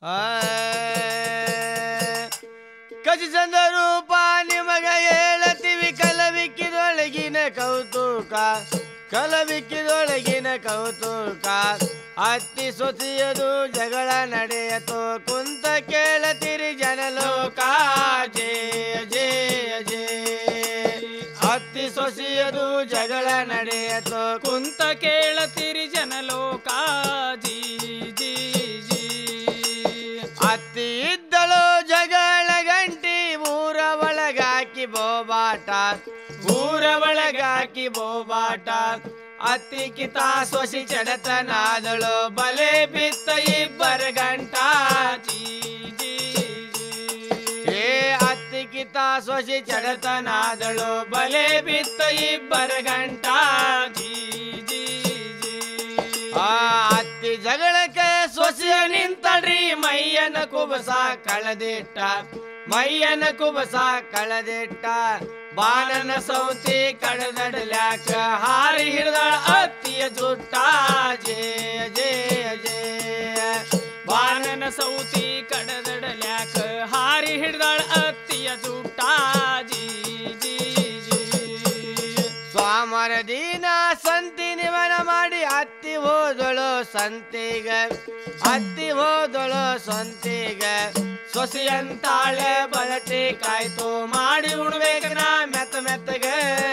ಕಜಿ ಚಂದ ರೂಪ ನಿಮಗ ಹೇಳತೀವಿ ಕಲವಿಕ್ಕಿದೊಳಗಿನ ಕೌತುಕ ಕಲವಿಕ್ಕಿದೊಳಗಿನ ಕೌತುಕ ಅತ್ತಿ ಸೊಸಿಯದು ಜಗಳ ನಡೆಯತು ಕುಂತ ಕೇಳತಿರಿ ಜನಲೋಕ ಜಯ ಜಯ ಜಯ ಅತ್ತಿ ಸೊಸಿಯದು ಜಗಳ ನಡೆಯತು ಕುಂತ ಕೇಳತಿರಿ ಜನಲೋಕ ಜೀ ಜೀ ಜೀ ಅತ್ತಿ ಇದ್ದಳು ಜಗಳ ಗಂಟಿ ಊರ ಒಳಗಾಕಿ ಬೋಬಾಟ ಊರ ಒಳಗಾಕಿ ಬೋಬಾಟ ಅತ್ತಿ ಕಿತ ಸೊಸಿ ಚಡತನಾದಳು ಬಲೆ ಬಿತ್ತ ಇಬ್ಬರ ಗಂಟ ಜೀ ಜೀ ಏ ಅತ್ತಿ ಕಿತ ಸೊಸಿ ಚಡತನಾದಳು ಬಲೆ ಬಿತ್ತ ಇಬ್ಬರ ಗಂಟ ಜೀ ಜೀ ಜೀ ಆ ಅತ್ತಿ ಜಗಳಕ್ಕೆ ಸೊಸೆಯ ನಿಂತಡ್ರಿ ಮೈಯನ ಕುಬಸ ಕಳೆದಿಟ್ಟ ಮೈಯನ ಕುಬಸ ಕಳೆದಿಟ್ಟ ಬಾನನ ಸೌತಿ ಕಡದಡಲ್ಯಾಕ ಹಾರಿ ಹಿಡ್ದ ಅತ್ತಿಯ ಜುಟ್ಟ ಜಯ ಜಯ ಜಯ ಬಾನನ ಸೌತಿ ಕಡದಡಲ್ಯಾಕ ಹಾರಿ ಹಿಡ್ದಾಳ ಅತ್ತಿಯ ಜೂಟ ಜೀ ಜೀ ಜೀ ಸ್ವಾಮರ ದಿನ ಸಂತಿ ನಿವನ ಮಾಡಿ ಅತ್ತಿ ಹೋದಳು ಸಂತಿಗ ಅತ್ತಿ ಹೋದಳು ಸಂತಿಗ ಸೊಸೆಯಂತಾಳೆ ಬಳಟಿ ಕಾಯ್ತು ಮಾಡಿ ಉಣ್ಬೇಕ ನಾ ಮೆತ್ತ ಮೆತ್ತಗ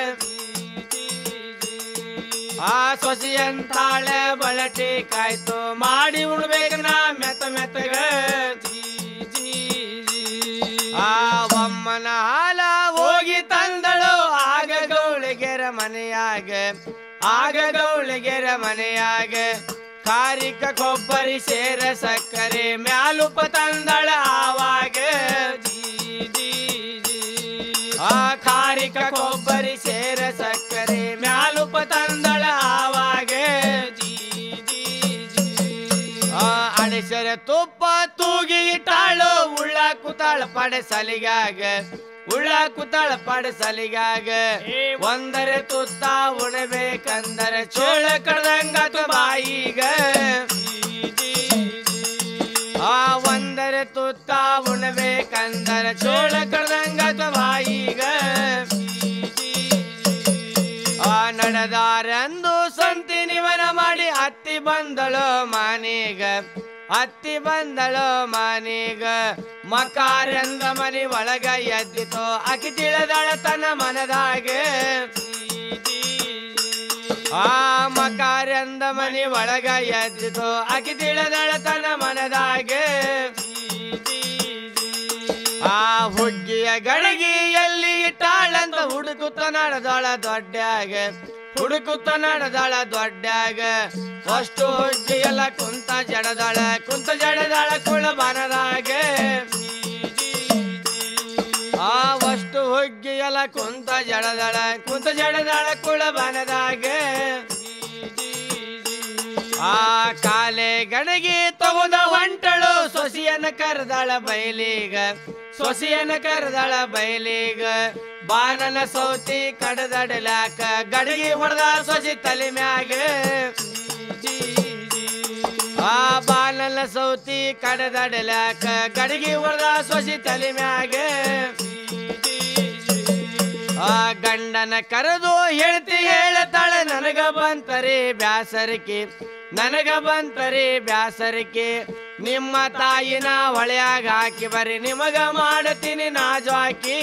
ಆ ಸೊಸೆಯಂತಾಳೆ ಬಳಟಿ ಕಾಯ್ತು ಮಾಡಿ ಉಣ್ಬೇಕ ನಾ ಮೆತ್ತ ಮೆತ್ತಗ ಆ ಒಮ್ಮನ ಹಾಲ ಹೋಗಿ ತಂದಳು ಆಗ ಗೌಳಿಗೆರ ಮನೆಯಾಗ ಆಗ ಗೌಳಿಗೆರ ಮನೆಯಾಗ ಕಾರಿಕ ಕೊಬ್ಬರಿ ಸೇರ ಸಕ್ಕರೆ ಮ್ಯಾಲುಪ ತಂದಳ ಆವಾಗ ಆ ಕಾರಿಕ ಕೊಬ್ಬರಿ ಸೇರ ಸಕ್ಕರೆ ಮ್ಯಾಲುಪ ತಂದಳ ಆವಾಗ ಆ ಅಡಿಸರ ತುಪ್ಪ ತೂಗಿ ಇಟ್ಟಾಳು ಉಳ್ಳ ಕುತಾಳ ಪಡೆ ಸಲಿಗಾಗ ಉಳ್ಳ ಕುತಾಳ ಪಡೆ ಸಲಿಗಾಗ ಒಂದರೆ ತುತ್ತ ಉಣಬೇಕಂದರೆ ಚೋಳ ಕಡ್ದಂಗ ಬಾಯಿಗ ಆ ಒಂದರೆ ತುತ್ತ ಉಣಬೇಕಂದರೆ ಚೋಳ ಕಡ್ದಂಗ ಬಾಯಿಗ ಆ ನಡೆದಾರೆಂದು ಸಂತಿ ನಿವನ ಮಾಡಿ ಹತ್ತಿ ಬಂದಳು ಮಾನೀಗ ಹತ್ತಿ ಬಂದಳು ಮಾನೀಗ ಮಕಾರೆಂದ ಮನಿ ಒಳಗ ಎದ್ದಿತು ಅಕಿ ತಿಳಿದಳ ತನ್ನ ಮನದಾಗೆ ಆ ಮಕಾರೆಂದ ಮನಿ ಒಳಗ ಎದ್ದಿತು ಅಕಿ ತಿಳಿದಳ ತನ್ನ ಮನದಾಗೆ ಆ ಹುಗ್ಗಿಯ ಗಡಗಿ ಎಲ್ಲಿ ಇಟ್ಟಾಳಂತ ಹುಡುಕುತ್ತ ನಡೆದಾಳ ದೊಡ್ಡಾಗ ಹುಡುಕುತ್ತ ನಡೆದಾಳ ದೊಡ್ಡಾಗ ಅಷ್ಟು ಹುಗ್ಗಿ ಎಲ್ಲ ಕುಂತ ಜಡದಾಳ ಕುಂತ ಜಡದಾಳ ಕುಳ ಬನದಾಗ ಆ ಅಷ್ಟು ಹುಗ್ಗಿ ಎಲ್ಲ ಕುಂತ ಜಡದಾಳ ಕುಂತ ಜಡದಾಳ ಕುಳ ಬನದಾಗ ಆ ಕಾಲೆ ಗಡಗಿ ತಗೊಂಡ ಹೊಂಟಳು ಸೊಸಿಯನ್ನ ಕರೆದಾಳ ಬಯಲಿಗ ಸೊಸಿಯನ್ನ ಕರೆದಾಳ ಬಯಲಿಗ ಬಾನನ ಸೌತಿ ಕಡದಡಲಾಕ ಗಡಗಿ ಹೊಡೆದ ಸೊಸಿ ತಲೆ ಮ್ಯಾಗ ಆ ಬಾನನ ಸೌತಿ ಕಡದಡಲಾಕ ಗಡಗಿ ಹೊಡೆದ ಸೊಸಿ ತಲೆ ಮ್ಯಾಗ ಆ ಗಂಡನ ಕರೆದು ಹೇಳ್ತಿ ಹೇಳತಾಳೆ ನನಗ ಬಂತರಿ ಬ್ಯಾಸರಿಕೆ ನನಗ ಬಂತರಿ ಬ್ಯಾಸರಿಕೆ ನಿಮ್ಮ ತಾಯಿನ ಹೊಳೆಯಾಗ ಹಾಕಿ ಬರ್ರಿ ನಿಮಗ ಮಾಡತೀನಿ ನಾಜಾಕಿ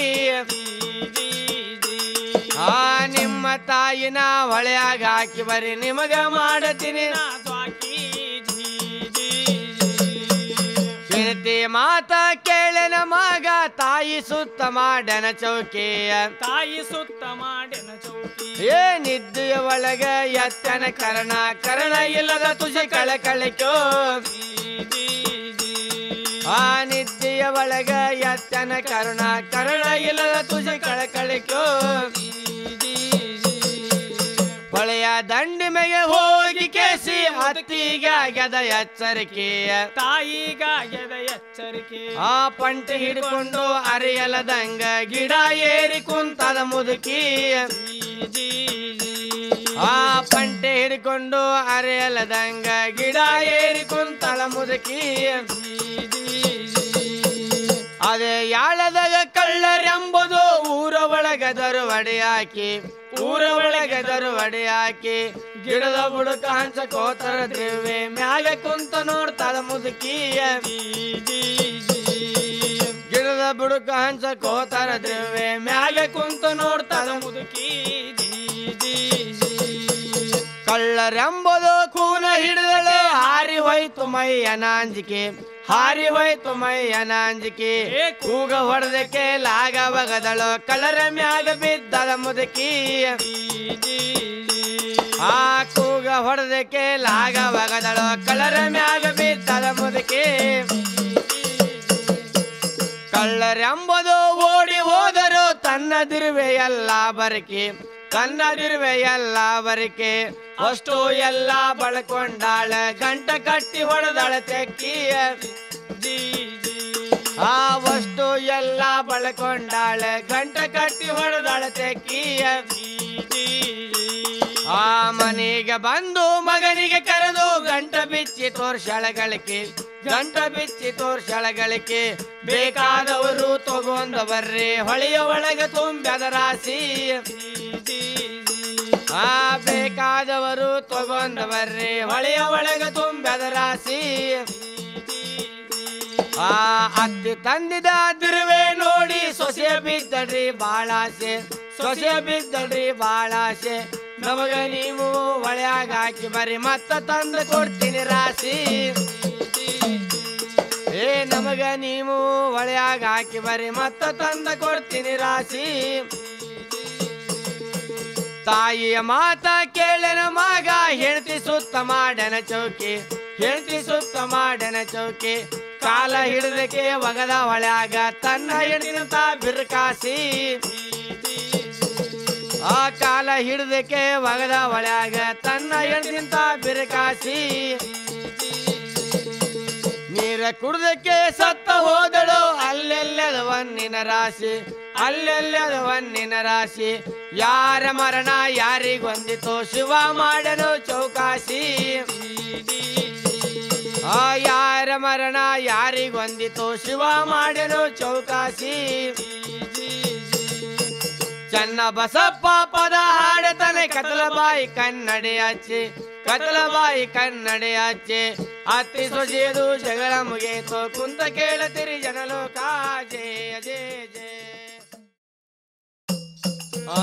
ಆ ನಿಮ್ಮ ತಾಯಿನ ಹೊಳೆಯಾಗ ಹಾಕಿ ಬರ್ರಿ ನಿಮಗ ಮಾಡತೀನಿ ಹೆಂಡತಿ ಮಾತ ಕೇಳನ ಮಗ ತಾಯಿ ಸುತ್ತ ಮಾಡನ ಚೌಕಿಯ ತಾಯಿ ಸುತ್ತ ಮಾಡಿನ ಚೌಕಿ ಏನಿದ್ದುಯ ಒಳಗ ಎತ್ತನ ಕರ್ಣ ಕರ್ಣ ಇಲ್ಲದ ತುಜ ಕಳಕಳಿಕೋ ಆ ನಿದ್ದೆಯ ಒಳಗ ಎತ್ತನ ಕರ್ಣ ಕರ್ಣ ಇಲ್ಲದ ತುಜ ಕಳಕಳಿಕೋ ಹೊಳೆಯ ದಂಡಿ ಮೇಲೆ ಹೋಗಿ ಕೇಸಿ ಹತ್ತಿಗೆ ಆಗ್ಯದ ಎಚ್ಚರಿಕೆಯ ತಾಯಿಗಾಗ್ಯದ ಎಚ್ಚರಿಕೆ ಆ ಪಂಟೆ ಹಿಡ್ಕೊಂಡು ಅರಿಯಲದಂಗ ಗಿಡ ಏರಿ ಕುಂತದ ಮುದುಕಿ ಆ ಪಂಟೆ ಹಿಡ್ಕೊಂಡು ಅರೆಯಲದಂಗ ಗಿಡ ಏರಿ ಕುಂತಳ ಮುದುಕಿ ಅಡಿ ಹಾಕಿ ಊರ ಒಳಗೆ ದರು ಅಡಿ ಹಾಕಿ ಗಿಡದ ಬುಡಕ ಹಂಚ ಕೋತರ ದಿವ್ವೆ ಮ್ಯಾಗ ಕುಂತ ನೋಡ್ತಾಳ ಮುದುಕಿಯ ಗಿಡದ ಬುಡಕ ಹಂಚ ಕೋತರ ದಿವ್ವೆ ಮ್ಯಾಗ ಕುಂತ ನೋಡ್ತಾಳ ಮುದುಕಿ ಕಳ್ಳರೆಂಬುದು ಕೂನ ಹಿಡಿದಳು ಹಾರಿ ಹೋಯ್ತು ಮೈಯನ ಅಂಜಿಕೆ ಹಾರಿ ಹೋಯ್ತು ಮೈಯನ ಅಂಜಿಕೆ ಕೂಗ ಹೊಡೆದಕ್ಕೆ ಲಾಗ ಬಗದಳು ಕಳ್ಳರ ಮ್ಯಾಗ ಬಿದ್ದಳ ಮುದುಕಿ ಆ ಕೂಗ ಹೊಡೆದಕ್ಕೆ ಲಾಗ ಬಗದಳು ಕಳ್ಳರ ಮ್ಯಾಗ ಬಿದ್ದಳ ಮುದುಕಿ ಕಳ್ಳರೆಂಬುದು ಓಡಿ ಹೋದರು ತನ್ನದಿರುವೆ ಎಲ್ಲ ಬರಕೆ ತನ್ನದಿರುವೆ ಎಲ್ಲ ಬರಕೆ ಅಷ್ಟು ಎಲ್ಲ ಬಳಕೊಂಡಾಳ ಗಂಟ ಕಟ್ಟಿ ಹೊಡೆದಳ ತೆಕ್ಕಿಯ ಆ ವಸ್ತು ಎಲ್ಲ ಬಳಕೊಂಡಾಳ ಗಂಟ ಕಟ್ಟಿ ಹೊಡೆದಳ ತೆಕ್ಕಿಯ ಆ ಮನೆಗೆ ಬಂದು ಮಗನಿಗೆ ಕರೆದು ಗಂಟ ಬಿಚ್ಚಿ ತೋರ್ಸಳಗಳಿಕೆ ಗಂಟ ಬಿಚ್ಚಿ ತೋರ್ಸಳಗಳಿಕೆ ಬೇಕಾದವರು ತಗೊಂಡ ಬರ್ರಿ ಹೊಳೆಯ ಒಳಗೆ ತುಂಬ್ಯದ ರಾಶಿ ಆ ಬೇಕಾದವರು ತಗೊಂಡ ಬರ್ರಿ ಹೊಳೆಯ ಒಳಗೆ ತುಂಬ್ಯದ ರಾಶಿ ಆ ಅತ್ತಿ ತಂದಿದ ದಿರುವೆ ನೋಡಿ ಸೊಸೆ ಬಿದ್ದಡ್ರಿ ಬಾಳಾಸೆ ಸೊಸೆ ಬಿದ್ದಡ್ರಿ ಬಾಳಾಸೆ ನಮಗ ನೀವು ಒಳ್ಯಾಗ ಹಾಕಿ ಬರ್ರಿ ಮತ್ತ ತಂದು ಕೊಡ್ತೀನಿ ರಾಶಿ ಏ ನಮಗ ನೀವು ಒಳ್ಯಾಗ ಹಾಕಿ ಬರ್ರಿ ಮತ್ತ ತಂದ ಕೊಡ್ತೀನಿ ರಾಶಿ ತಾಯಿಯ ಮಾತ ಕೇಳನ ಮಗ ಹೆಂಡತಿ ಸುತ್ತ ಮಾಡನ ಚೌಕಿ ಹೆಂಡತಿ ಸುತ್ತ ಮಾಡನ ಚೌಕಿ ಕಾಲ ಹಿಡಿದಕ್ಕೆ ಒಗದ ಹೊಳ್ಯಾಗ ತನ್ನ ಹೆಂಡತಿನಂತ ಬಿರ್ಕಾಸಿ ಆ ಕಾಲ ಹಿಡಿದಕ್ಕೆ ಒಗದ ಹೊಳ್ಯಾಗ ತನ್ನ ಹೆಂಡತಿಂತ ಬಿರ್ಕಾಸಿ ನೀರ ಕುಡ್ದಕ್ಕೆ ಸತ್ತ ಹೋದಳು ಅಲ್ಲೆಲ್ಲದ ವನ್ನಿನ ರಾಶಿ ಅಲ್ಲೆಲ್ಲದ ವನ್ನಿನ ರಾಶಿ ಯಾರ ಮರಣ ಯಾರಿಗೊಂದಿತು ಶಿವ ಮಾಡನು ಚೌಕಾಸಿ ಆ ಯಾರ ಮರಣ ಯಾರಿಗೊಂದಿತು ಶಿವ ಮಾಡನು ಚೌಕಾಸಿ ಚನ್ನ ಬಸಪ್ಪ ಪದ ಹಾಡತನೆ ಕತಲಬಾಯಿ ಕನ್ನಡಿ ಹಚ್ಚಿ ಕತಲಬಾಯಿ ಕನ್ನಡಿ ಹಚ್ಚಿ ಅತ್ತಿ ಸೊಸೆದು ಜಗಳ ಮುಗಿಯಿತು ಕುಂತ ಕೇಳತಿರಿ ಜನಲೋಕ ಜಯ ಜಯ ಜಯ ಆ,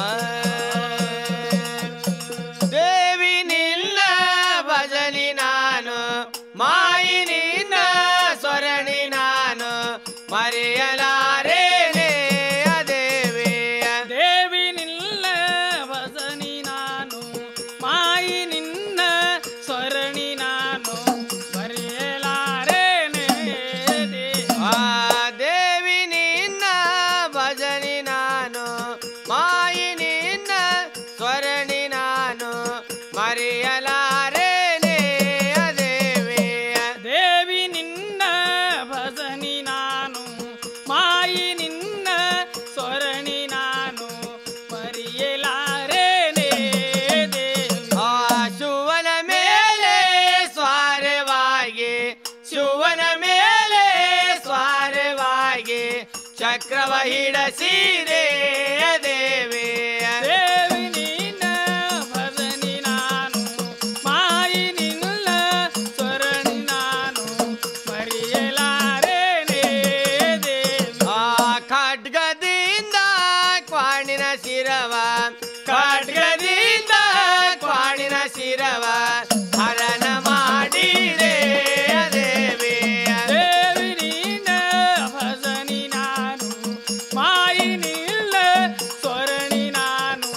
ದೇವಿ ನಿನ್ನ ಭಜನಿ ನಾನು ಮಾಯಿ ನಿನ್ನ ಸ್ವರಣಿ ನಾನು ಮರೆಯಲಾರೇನೆ ದೇವಿಯ ದೇವಿ ನಿಲ್ಲ ಭಜನಿ ನಾನು ಮಾಯಿ ನಿನ್ನ ಸ್ವರಣಿ ನಾನು ಬರೆಯಲಾರೇನೆ ಆ ದೇವಿ ನಿನ್ನ ಭಜನಿ ನಾನು ಮಾಯಿ ನಿನ್ನ ಸ್ವರಣಿ ನಾನು ಮರೆಯಲಾರೇನೆ ದೇವಿಯ ದೇವಿ ನಿನ್ನ ಭಜನಿ ನಾನು ಮಾಯಿ ನಿನ್ನ ಸ್ವರಣಿ ನಾನು ಮರೆಯಲಾರೇನೆ ದೇವಿ ಆ ಶಿವನ ಮೇಲೆ ಸ್ವಾರವಾಗಿ ಶಿವನ ಮೇಲೆ ಸ್ವಾರವಾಗಿ ಚಕ್ರವ ಹಿಡಸಿದೆ ದೇವಿಯ ದೇವಿ ನಿನ್ನ ಭಜನಿ ನಾನು ಮಾಯಿ ನಿನ್ನ ಸ್ವರಣಿ ನಾನು ಮರೆಯಲಾರೇನೆ ದೇವಿ ಆ ಖಡ್ಗದಿಂದ ಕ್ವಾಣಿನ ಶಿರವ ಖಡ್ಗದಿಂದ ಕ್ವಾಣಿನ ಶಿರವ ಹರಣ ಮಾಡಿದೆ ದೇವಿಯ ದೇವಿ ನಿನ್ನ ಭಜನಿ ನಾನು ಮಾಯಿ ನಿಲ್ಲ ಸ್ವರಣಿ ನಾನು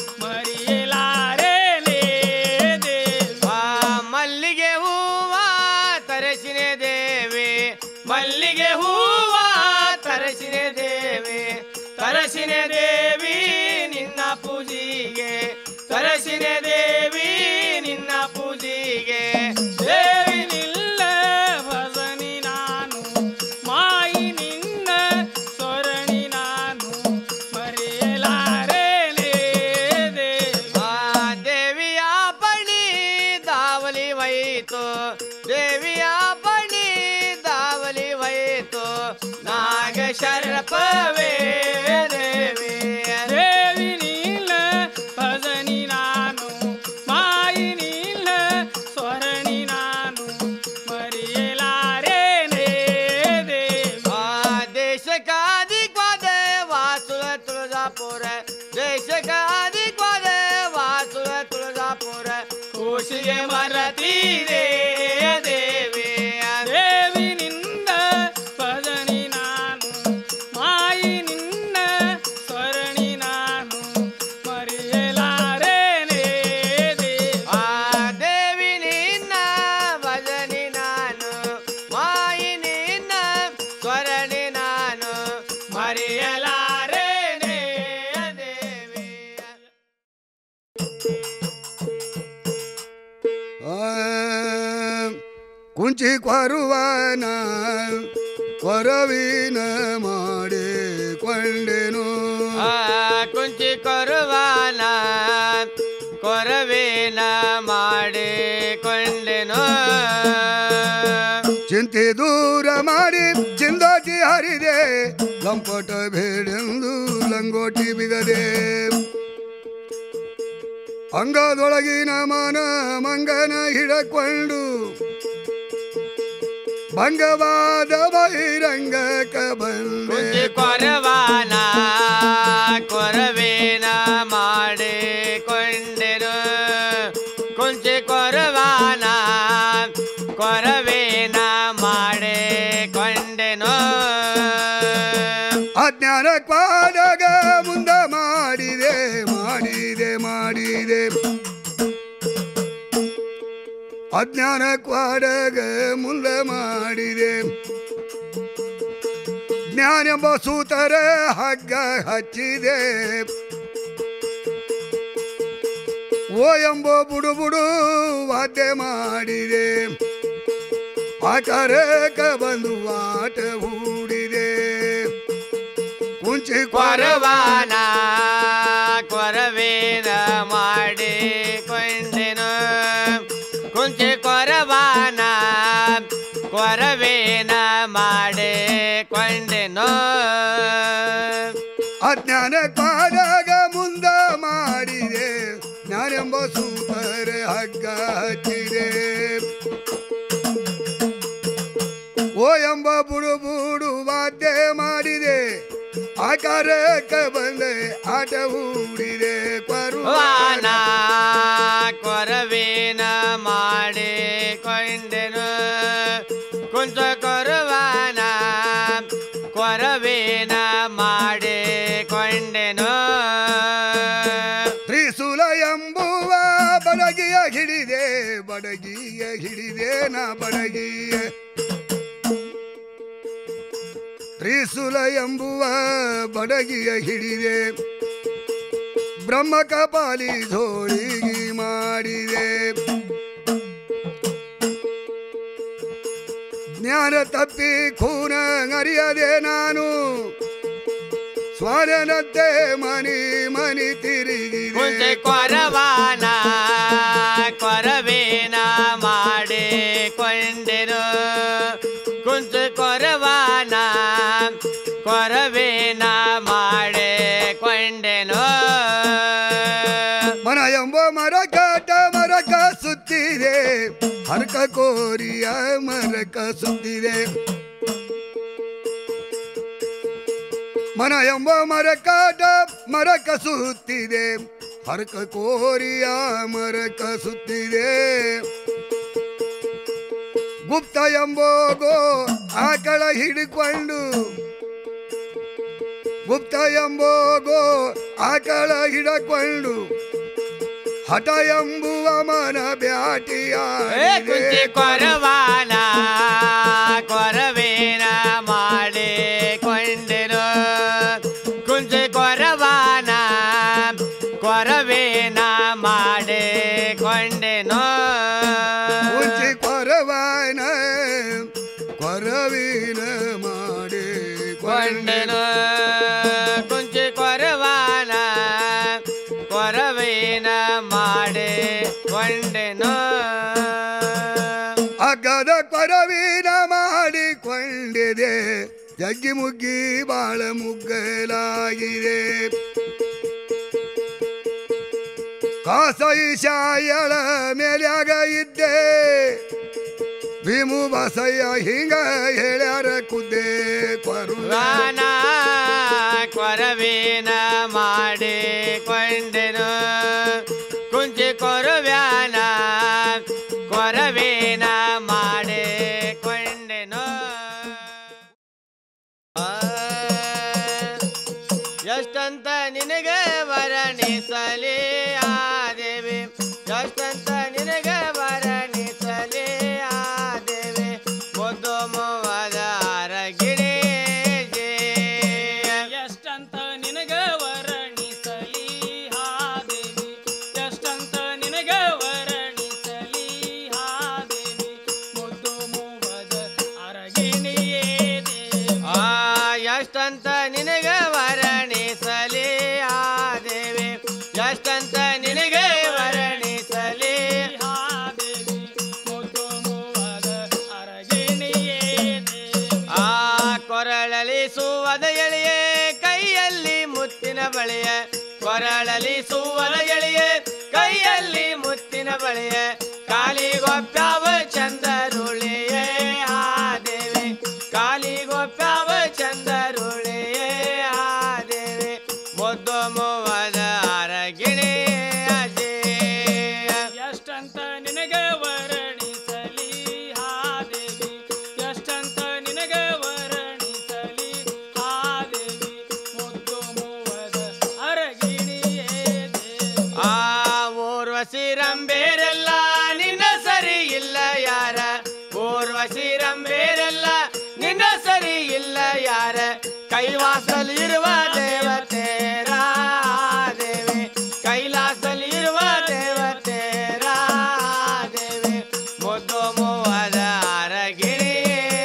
ಮರೆಯಲಾರೇನೆ ದೇವಿ ಆ ಮಲ್ಲಿಗೆ ಹೂವ ತರಸಿನೆ ದೇವಿ ಮಲ್ಲಿಗೆ ಹೂವ ತರಸಿನೆ ದೇವಿ ತರಸಿನೆ ದೇವಿ ನಿನ್ನ ಪೂಜಿಗೆ ತರಸಿನೆ ದೇವಿ ನಿನ್ನ ಪೂಜಿಗೆ ದೇವಿ ನಿಲ್ಲ ಭಜನಿ ನಾನು ಮಾಯಿ ನಿನ್ನ ಸ್ವರಣಿ ನಾನು ಮರೆಯಲಾರೇನೆ ದೇವಿ ಆ ದೇವಿಯ ಪಣಿ ದಾವಲಿ ವೈತು ದೇವಿಯ ಪಣಿ ದಾವಲಿ ವೈತು ನಾಗ ಶರಪವೇ ದೇವಿಯ ದೇವಿ ನೀ ತುಳಜಾಪುರ ದೇಶಕ ಅಧಿಕ್ವಾದ ವಾಸುವ ತುಳಜಾಪುರ ಖುಷಿಗೆ ಮರತೀರೆ ದೇವಿ ದೇವಿ ನಿನ್ನ ಭಜನಿ ನಾನು ಮಾಯಿ ನಿನ್ನ ಸ್ವರಣಿ ನಾನು ಮರೆಯಲಾರೇನೆ ದೇವಿ ಆ ದೇವಿ ನಿನ್ನ ಭಜನಿ ನಾನು ಮಾಯಿ ನಿನ್ನ ಸ್ವರಣಿ ನಾನು ಮರೆಯಲಾರೇನೆ ದೇವಿ ಕುಂಚಿ ಕೊರುವನ ಕೊರವಿನ ಮಾಡಿಕೊಂಡೆನು ಆ ಕುಂಚಿ ಕೊರುವಾನ ಕೊರವೇನ ಮಾಡಿಕೊಂಡೆನು ಚಿಂತೆ ದೂರ ಮಾಡಿ ಚಿಂದೋಟಿ ಹರಿದೆ ಲಂಪಟ ಬೇಡೆಂದು ಲಂಗೋಟಿ ಬಿಗದೆ ಅಂಗದೊಳಗಿನ ಮನ ಮಂಗನ ಹಿಡಕೊಂಡು ಭಂಗವಾದ ಬಹಿರಂಗಕ ಬಂದೆ ಕುಂಚಿ ಕೊರವಾನ ಕೊರವೇನ ಮಾಡಿಕೊಂಡೆನು ಕುಂಚಿ ಕೊರವಾನ ಕೊರವೇನ ಮಾಡಿಕೊಂಡೆನು ಅಜ್ಞಾನ ಕ್ವಾಡಗ ಮುಂದ ಮಾಡಿದೆ ಮಾಡಿದೆ ಮಾಡಿದೆ ಅಜ್ಞಾನ ಕ್ವಾಡಗ ಮುಂದ ಮಾಡಿದೆ ಜ್ಞಾನೆಂಬ ಸೂತರ ಹಗ್ಗ ಹಚ್ಚಿದೆ ಓ ಎಂಬ ಬುಡು ಬುಡು ವಾದ್ಯ ಮಾಡಿದೆ ಆಕಾರಕ ಬಂದು ಆಟ ಹೂಡಿದೆ ಕುಂಚಿ ಕೊರವಾನ ಕೊರವೇನ ಮಾಡಿಕೊಂಡೆನು ಕುಂಚಿ ಕೊರವಾನ ಕೊರವೇನ ಮಾಡಿಕೊಂಡೆನು ಅಜ್ಞಾನ ಕಾದಾಗ ಮುಂದ ಮಾಡಿದೆ ಜ್ಞಾನೆಂಬ ಸೂತರ ಹಗ್ಗ ಹಚ್ಚಿದೆ ಓ ಎಂಬ ಬುಡು ಬುಡು ವಾದ್ಯ ಮಾಡಿದೆ ಆಕಾರಕ್ಕೆ ಬಂದೆ ಆಟ ಹೂಡಿದೆ ವಾನ ಕೊರುವಾನ ಕೊರವೇನ ಮಾಡಿಕೊಂಡೆನು ಕುಂಚ ಕೊರವಾನ ಕೊರವೇನ ಮಾಡಿಕೊಂಡೆನು ತ್ರಿಶೂಲ ಎಂಬುವ ಬಡಗಿಯ ಹಿಡಿದೆ ಬಡಗಿಯ ಹಿಡಿದೆ ನಾ ಬಡಗಿಯ ತ್ರಿಶೂಲ ಎಂಬುವ ಬಡಗಿಯ ಹಿಡಿದೆ ಬ್ರಹ್ಮ ಕಪಾಲಿ ಧೋಳಿಗಿ ಮಾಡಿದೆ ಜ್ಞಾನ ತಪ್ಪಿ ಖೂನ ಅರಿಯದೆ ನಾನು ಸ್ವಾರನಂತೆ ಮನಿ ಮನಿ ಕುಂಚ ತಿರುಗಿದೆ ಕೊರವಾನ ಕೊರವೇನ ಮಾಡಿಕೊಂಡೆನು ಕುಂಚ ಕೊರವಾನ ಕೊರವೇನ ಮಾಡಿಕೊಂಡೆನು ಮನ ಎಂಬ ಮರ ಕಾಟ ಮರಕ ಸುತ್ತಿದೆ ಹರಕ ಕೋರಿಯ ಮರಕ ಸುತ್ತಿದೆ ಮನ ಎಂಬ ಮರ ಕಾಟ ಮರಕ ಸುತ್ತಿದೆ ಹರಕ ಕೋರಿಯ ಮರಕ ಸುತ್ತಿದೆ ಗುಪ್ತ ಎಂಬೋಗೋ ಆಕಳ ಹಿಡಿಕೊಂಡು ಗುಪ್ತ ಎಂಬೋಗೋ ಆಕಳ ಹಿಡಕೊಂಡು ಹಠ ಎಂಬುವ ಮನ ಬ್ಯಾಟಿಯ ಏ ಕುಂಚಿ ಕೊರವಾನ ಕೊರವೇನ ಮಾಡಿಕೊಂಡೆನು ಕುಂಚಿ ಕೊರವಾನ ಕೊರವೇನ ಮಾಡಿಕೊಂಡೆನು ಉಂಚಿ ಕೊರವನ ಕೊರವಿನ ಮಾಡಿ ಕೊಂಡೆನು ಕುಂಚಿ ಕೊರವಾನ ಕೊರವೇನ ಮಾಡಿಕೊಂಡೆನು ಅಗ್ಗದ ಕೊರವಿನ ಮಾಡಿಕೊಂಡಿದೆ ಜಗ್ಗಿ ಮುಗ್ಗಿ ಬಾಳ ಮುಗ್ಗಲಾಗಿದೆ ಕಾಸೈಶಾಯಳ ಮೇಲ್ಯಾಗ ಇದ್ದೆ ಭೀಮು ಬಸಯ್ಯ ಹಿಂಗ ಹೇಳ್ಯಾರ ಕುದ್ದೆ ಕೊರುವಾನ ವಾನ ಕೊರವೇನ ಮಾಡಿಕೊಂಡೆನು ಕುಂಚಿ ಕೊರುವ್ಯಾನ ಕೊರವೇನ ಮಾಡಿಕೊಂಡೆನು ಆ, ಎಷ್ಟಂತ ನಿನಗೆ ವರ್ಣಿಸಲಿ ಆ ದೇವಿ ಎಷ್ಟಂತ ನಿನಗೆ ವರ್ಣಿಸಲಿ ಆ ದೇವಿ ಮುದ್ದು ಮುವದ ಅರಗಿಣಿ ಎಷ್ಟಂತ ನಿನಗ ವರ್ಣಿಸಲಿ ಹಾ ದೇವಿ ಎಷ್ಟಂತ ನಿನಗ ವರ್ಣಿಸಲಿ ಹಾ ದೇವಿ ಮುದ್ದು ಮೂವದ ಅರಗಿಣಿಯೇ ದೇವಿ ಆ ಎಷ್ಟಂತ ನಿನಗೆ ವರ್ಣಿಸಲಿ ಆ ದೇವಿ ಎಷ್ಟಂತ ನಿನಗೆ ವರ್ಣಿಸಲಿ ಹಾ ದೇವಿ ಮುದ್ದು ಮೂವದ ಅರಗಿಣಿಯೇ ದೇವಿ ಆ ಕೊರಳಲಿ ಸುವದ ಎಳೆಯೇ ಕೈಯಲ್ಲಿ ಮುತ್ತಿನ ಬಳೆಯ ಕೊರಳಲಿ ಸುವದ ಎಳೆಯೇ ಕೈಯಲ್ಲಿ ಮುತ್ತಿನ ಬಳೆಯ ಕಾಲಿಗೊಪ್ಪ್ಯಾವ ಚಂದರುಳಿಯೇ ಆ ದೇವಿ ಕಾಲಿಗೊಪ್ಪ್ಯಾವ ಚಂದರುಳಿಯೇ ಆ ದೇವಿ ಮುದ್ದು ಮುವದ ಅರಗಿಣಿ ಅಜೇಯ ಎಷ್ಟಂತ ನಿನಗ ವರ್ಣಿಸಲಿ ಹಾ ದೇವಿ ಎಷ್ಟಂತ ನಿನಗ ವರ್ಣಿಸಲಿ ಹಾ ದೇವಿ ಮುದ್ದು ಮೂವದ ಅರಗಿಣಿಯೇ ದೇವಿ ಆ ಊರ್ವಶಿ ರಂಬೇರೆಲ್ಲ ನಿನ್ನ ಸರಿ ಇಲ್ಲ ಯಾರ ಊರ್ವಶಿ ರಂಬೇರೆಲ್ಲ ನಿನ್ನ ಸರಿ ಇಲ್ಲ ಯಾರ ಕೈಲಾಸಲಿರುವ ದೇವತೆರ ದೇವಿ ಕೈಲಾಸಲಿರುವ ದೇವತೆರ ದೇವಿ ಮುದ್ದು ಮೂವದ ಅರಗಿಣಿ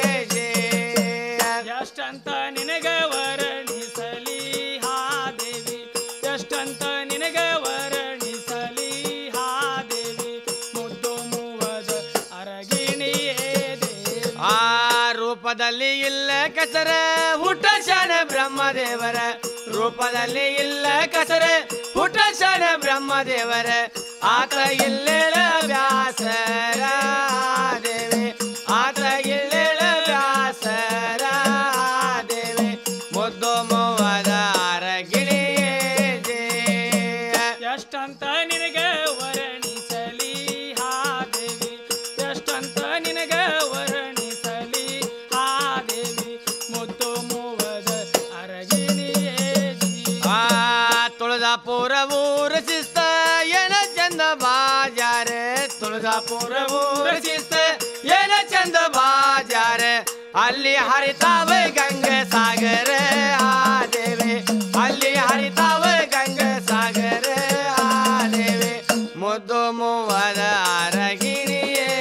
ಎಷ್ಟಂತ ನಿನಗ ವರ್ಣಿಸಲಿ ಹಾ ದೇವಿ ಎಷ್ಟಂತ ನಿನಗ ವರ್ಣಿಸಲಿ ಹಾ ದೇವಿ ಮುದ್ದು ಮೂವದ ಅರಗಿಣಿಯೇ ದೇವಿ ಆ ರೂಪದಲ್ಲಿ ಇಲ್ಲ ಕಸರ ಹುಟ್ಟ ಶಾನ ಬ್ರಹ್ಮದೇವರ ರೂಪದಲ್ಲಿ ಇಲ್ಲ ಕಸರ ಹುಟ್ಟ ಶಾನ ಬ್ರಹ್ಮದೇವರ ಆತ ಇಲ್ಲೇಳ ವ್ಯಾಸರ ದೇವಿ ಆತ ಇಲ್ಲೇಳ ವ್ಯಾಸರ ದೇವಿ ಮುದ್ದು ಮೂವದ ಅರಗಿಣಿಯೇ ಜಯ. ಎಷ್ಟಂತ ನಿನಗ ವರ್ಣಿಸಲಿ ಹಾ ದೇವಿ ಎಷ್ಟಂತ ನಿನಗ ವರ್ಣಿಸಲಿ ಹಾ ದೇವಿ ಮುದ್ದು ಮೂವದ ಅರಗಿಣಿಯೇ ಜೀವ ಆ ತುಳಜಾಪುರ ಊರ ಶಿಸ್ತ ಏನ ಚಂದ ಬಾಜಾರ ತುಳಜಾಪುರ ಊರ ಶಿಸ್ತ ಏನ ಚಂದ ಬಾಜಾರ ಅಲ್ಲಿ ಹರಿತಾವ ಗಂಗ ಸಾಗರ ಆ ದೇವಿ ಅಲ್ಲಿ ಹರಿತಾವ ಗಂಗ ಸಾಗರ ಆ ದೇವಿ ಮುದ್ದು ಮೂವದ ಅರಗಿಣಿಯೇ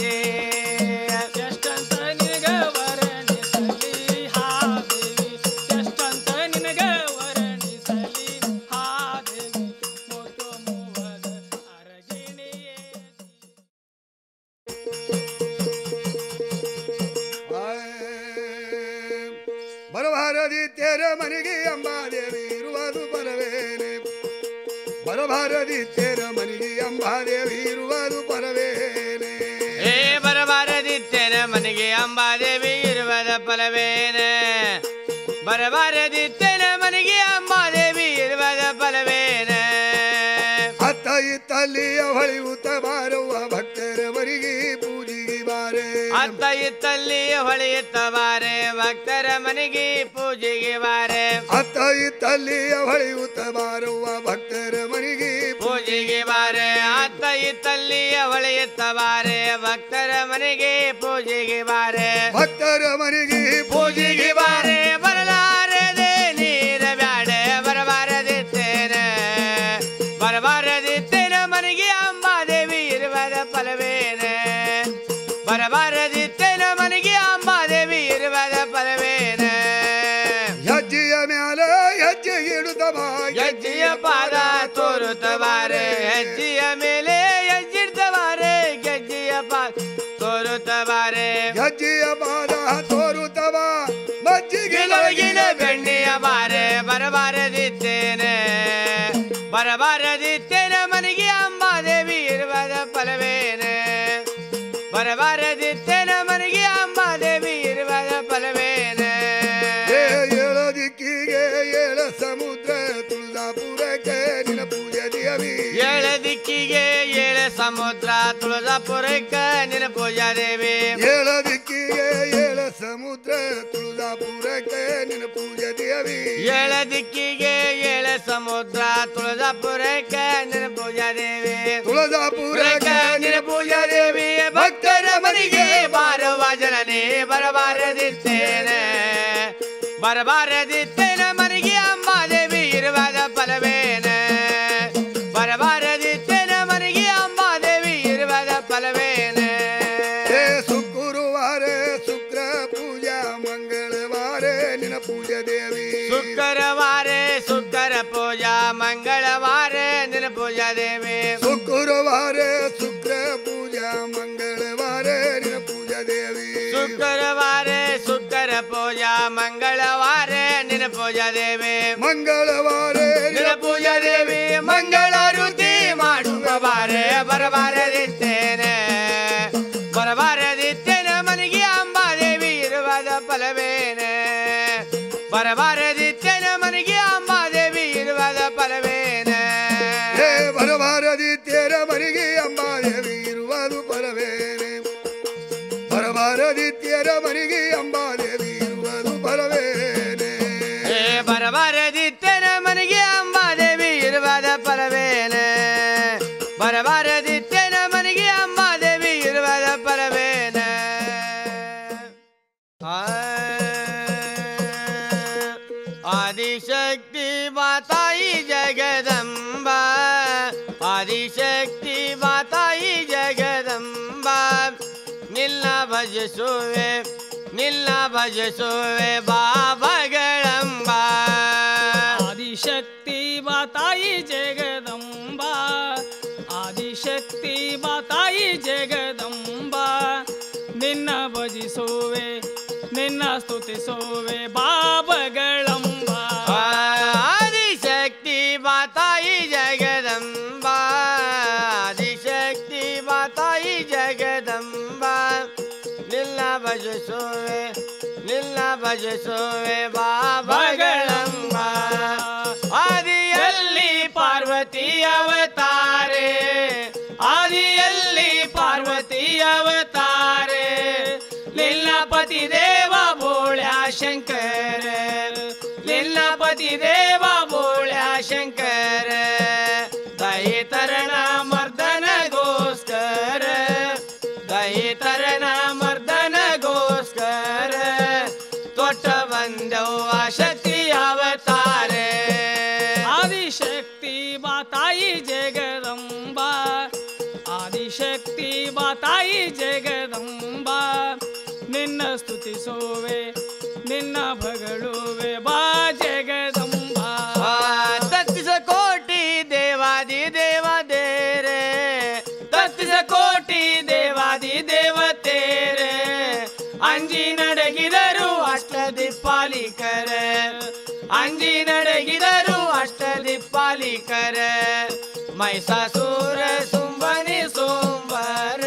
ಎಷ್ಟಂತ ನಿನಗ ವರ್ಣಿಸಲಿ ಹಾ ದೇವಿ ಎಷ್ಟಂತ ನಿನಗ ವರ್ಣಿಸಲಿ ಹಾ ದೇವಿ ಮುದ್ದು ಮೂವದ ಅರಗಿಣಿಯೇ ಬರಬಾರದಿ ತೇರ ಮನೆಗೆ ಅಂಬಾದೇವಿ ಇರುವುದು ಪರವೇನೆ ಬರಬಾರದಿ ತೇರ ಮನೆಗೆ ಅಂಬಾದೇವಿ ಇರುವುದು ಪರವೇನೆ ಏ ಬರಬಾರದಿತ್ತೇನ ಮನೆಗೆ ಅಂಬಾದೇವಿ ಇರುವದ ಫಲವೇನ ಬರಬಾರದಿತ್ತೇನ ಮನೆಗೆ ಅಂಬಾದೇವಿ ಇರುವದ ಫಲವೇನ ಅತ್ತ ಇತ್ತಲ್ಲಿಯ ಹೊಳೆಯುತ್ತ ಬಾರುವ ಭಕ್ತರ ಮರಿಗೆ ಪೂಜಿಗೆ ಬಾರೆ ಅತ್ತ ಇತ್ತಲ್ಲಿ ಹೊಳೆಯುತ್ತ ಬಾರೆ ಭಕ್ತರ ಮನೆಗೆ ಪೂಜೆಗೆ ಬಾರೆ ಅತ್ತ ಇತ್ತಲ್ಲಿಯ ಹೊಳೆಯುತ್ತ ಬಾರುವ ಭಕ್ತರ ಮರಿಗೆ ಪೂಜೆಗೆ ಬಾರೆ ಅತ್ತ ಇತ್ತಲ್ಲಿ ಹೊಳೆಯುತ್ತ ಬಾರೆ ಭಕ್ತರ ಮನೆಗೆ ಪೂಜೆಗೆ ಬಾರೆ ಭಕ್ತರ ಮನೆಗೆ ಪೂಜೆಗೆ ಬಾರೆ ಬರಲಾರದೆ ನೀರ ಬ್ಯಾಡೆ ಬರಬಾರದಿತ್ತೇನ ಬರಬಾರದಿತ್ತೇನ ಮನೆಗೆ ಅಂಬಾದೇವಿ ಇರುವದ ಫಲವೇನ ಬರಬಾರದಿತ್ತೇನ ಮನೆಗೆ ಅಂಬಾದೇವಿ ಇರುವದ ಫಲವೇನ ಹೆಜ್ಜೆಯ ಮ್ಯಾಲ ಹೆಜ್ಜೆ ಇಡುತ್ತ ಬಾ ಹೆಜ್ಜೆಯ ಪಾದ ತೋರುತ್ತ ಬಾರೆ ಹೆಜ್ಜೆಯ ಮೇಲೆ ಹೆಜ್ಜಿಡ್ತ ಬಾರೆ ಗೆಜ್ಜೆಯ ಪಾದ ತೋರುತ್ತ ಬಾರೆ ಹೆಜ್ಜೆಯ ಪಾದ ತೋರುತ್ತ ಬಾ ಮಜ್ಜಿಗೆ ಗಿಲೊಳಗಿನ ಬೆಣ್ಣೆಯ ಬಾರೆ ಬರಬಾರದಿತ್ತೇನೆ ಬರಬಾರದಿತ್ತೇನೆ ಮನೆಗೆ ಅಂಬಾದೇವಿ ಇರುವದ ಫಲವೇನೆ ಬರಬಾರದಿತ್ತೇನೆ ಮನೆಗೆ ಅಂಬಾದೇವಿ ಇರುವದ ಫಲವೇನೆ ಏ ಏಳ ದಿಕ್ಕಿಗೆ ಏಳ ಸಮ ಸಮುದ್ರ ತುಳಜಾಪುರಕ್ಕ ನಿನ್ನ ಪೂಜಾ ದೇವಿ ಏಳ ದಿಕ್ಕಿಗೆ ಏಳ ಸಮುದ್ರ ತುಳಜಾಪುರಕ್ಕೆ ನಿನ್ನ ಪೂಜೆ ದೇವಿ ಏಳ ದಿಕ್ಕಿಗೆ ಏಳ ಸಮುದ್ರ ತುಳಜಾಪುರಕ್ಕ ನಿನ್ನ ಪೂಜಾ ದೇವಿ ತುಳಜಾಪುರಕ್ಕೆ ನಿನ್ನ ಪೂಜಾ ದೇವಿ ಭಕ್ತರ ಮನೆಗೆ ಬಾರುವ ಜನನೇ ಬರಬಾರದಿತ್ತೇನೆ ಬರಬಾರದಿತ್ತೇನ ಮನೆಗೆ ಅಂಬಾದೇವಿ ಇರುವಾದ ಫಲವೇನ ಬರಬಾರದಿತ್ತೇನ ಮನೆಗೆ ಅಂಬಾದೇವಿ ಇರುವಾದ ಫಲವೇನ ಏ ಶುಕ್ರವಾರ ಶುಕ್ರ ಪೂಜಾ ಮಂಗಳವಾರ ನಿನ್ನ ಪೂಜೆ ದೇವಿ ಶುಕ್ರವಾರ ಶುಕ್ರ ಪೂಜಾ ಮಂಗಳವಾರ ನಿನ್ನ ಪೂಜಾ ದೇವಿ ಶುಕ್ರವಾರ ಶುಕ್ರ ಪೂಜಾ ಮಂಗಳವಾರ ನಿನ್ನ ಪೂಜಾ ದೇವಿ ಶುಕ್ರವಾರ ಶುಕ್ರ ಪೂಜಾ ಮಂಗಳವಾರ ನಿನ್ನ ಪೂಜಾ ದೇವಿ ಮಂಗಳವಾರ ನಿನ್ನ ಪೂಜಾ ದೇವಿ ಮಂಗಳಾರುತಿ ಮಾಡುವ ಬಾರೆ ಬರಬಾರದಿತ್ತೇನೆ ಬರಬಾರದಿತ್ತೇನೆ ಮನೆಗೆ ಅಂಬಾದೇವಿ ಇರುವಾದ ಫಲವೇನೆ ಬರಬಾರದಿತ್ತೇನೆ ಮನೆಗೆ ಅಂಬಾದೇವಿ ಇರುವಾದ ಫಲವೇನೆ ಹೇ ಬರಬಾರದಿತ್ಯರ ಮರಿಗೆ ಅಂಬಾದೇವಿ ಇರುವುದು ಪರವೇನೆ ಬರಬಾರದಿತ್ಯರ ಮರಿಗೆ ಅಂಬಾದೇವಿ ಇರುವುದು ಪರವೇನೆ ಏ ಬರಬಾರದಿತ್ತೇನೆ ಮನೆಗೆ ಅಂಬಾದೇವಿ ಇರುವಾದ ಫಲವೇನೆ ಬರಬಾರದಿತ್ತೇನೆ ಮನೆಗೆ ಅಂಬಾದೇವಿ ಇರುವಾದ ಫಲವೇನೆ ಆ, ಆದಿಶಕ್ತಿ ಮಾತಾಯಿ ಜಗದಂಬ ಆದಿಶಕ್ತಿ ಮಾತಾಯಿ ಜಗದಂಬ ನಿಲ್ಲ ಭಜಿಸುವೆ ನಿಲ್ಲ ಭಜಿಸುವೆ ಬಾಬಗಳಂಬ ಆದಿಶಕ್ತಿ ಮಾತಾಯಿ ಜಗದಂಬ ಆದಿಶಕ್ತಿ ಮಾತಾಯಿ ಜಗದಂಬ ನಿನ್ನ ಭಜಿಸುವೆ ನಿನ್ನ ಸ್ತುತಿಸುವೆ ಬಾಬಗಳಂಬ ಆದಿಶಕ್ತಿ ಮಾತಾಯಿ ಜಗದಂಬ ಆದಿಶಕ್ತಿ ಮಾತಾಯಿ ಜಗದಂಬ ನಿಲ್ಲ ಭಜಿಸುವೆ ನಿಲ್ಲ ಭಜಿಸುವೆ ಬಾಬಗಳಂಬ ಆದಿಯಲ್ಲಿ ಪಾರ್ವತಿ ಅವತಾರೆ ಆದಿಯಲ್ಲಿ ಪಾರ್ವತಿ ಅವತಾರೆ ಲಿಲ್ಲಪತಿ ದೇವ ಬೋಳ್ಯ ಶಂಕರ ಲಿಲ್ಲಪತಿ ದೇವ ಬೋಳ್ಯ ಶಂಕರ ದಯಿತರಣ ಮರ್ದನಗೋಸ್ಕರ ದಯಿತರಣ ಮರ್ದನಗೋಸ್ಕರ ತೊಟ್ಟ ಬಂದವ್ವ ಶಕ್ತಿ ಅವತಾರೆ ಆದಿಶಕ್ತಿ ಮಾತಾಯಿ ಜಗದಂಬ ಆದಿಶಕ್ತಿ ಮಾತಾಯಿ ಜಗದಂಬ ನಿನ್ನ ಸ್ತುತಿಸುವೆ ನಿನ್ನ ಭಗಳುವೆ ಬಾ ಜಗದಂಬ ತತ್ತಿಸ ಕೋಟಿ ದೇವಾದಿ ದೇವದೇರೆ ತತ್ತಿಸ ಕೋಟಿ ದೇವಾದಿ ದೇವತೇರೆ ಅಂಜಿ ನಡಗಿದರು ಅಷ್ಟದಿಪ್ಪಾಲಿಕರ ಅಂಜಿ ನಡಗಿದರು ಅಷ್ಟದಿಪ್ಪಾಲಿಕರ ಮೈಸಾಸೂರ ಸುಂಬನಿ ಸೋಂಬರ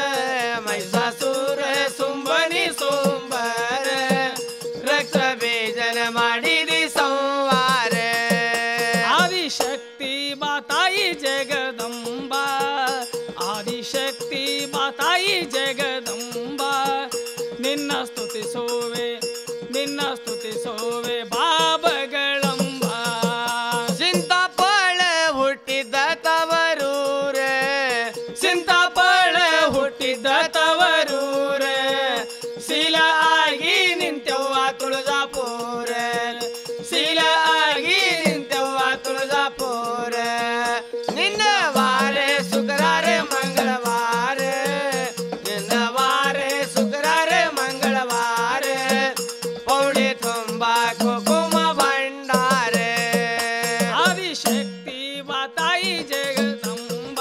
ಮೈಸಾಸೂರ ಸುಂಬನಿ ಸೋಂಬರ ರಕ್ತ ಬೇಜನ ಮಾಡಿದಿ ಸಂವಾರ ಆದಿಶಕ್ತಿ ಮಾತಾಯಿ ಜಗದಂಬ ಆದಿಶಕ್ತಿ ಮಾತಾಯಿ ಜಗದಂಬ ನಿನ್ನ ಸ್ತುತಿಸುವೆ ನಿನ್ನ ಸ್ತುತಿಸುವೆ ಬಾಬಗಳಂಬ ಸಿಂತಾಪಳ ಹುಟ್ಟಿದ ತವರೂರ ಸಿಂತಾಪಳ ಹುಟ್ಟಿದ ತವರೂರ ಶೀಲ ಆಗಿ ನಿಂತೆವ್ವ ತುಳಜಾಪುರ ಶೀಲ ಆಗಿ ನಿಂತೆವ್ವ ತುಳಜಾಪುರ ನಿನ್ನ ವಾರ ಶುಕ್ರಾರ ಮಂಗಳವಾರ ನಿನ್ನ ವಾರ ಶುಕ್ರಾರ ಮಂಗಳವಾರ ಪೌಡೆ ತುಂಬ ಕುಕುಮ ಭಂಡಾರ ಆದಿಶಕ್ತಿ ಮಾತಾಯಿ ಜಗದಂಬ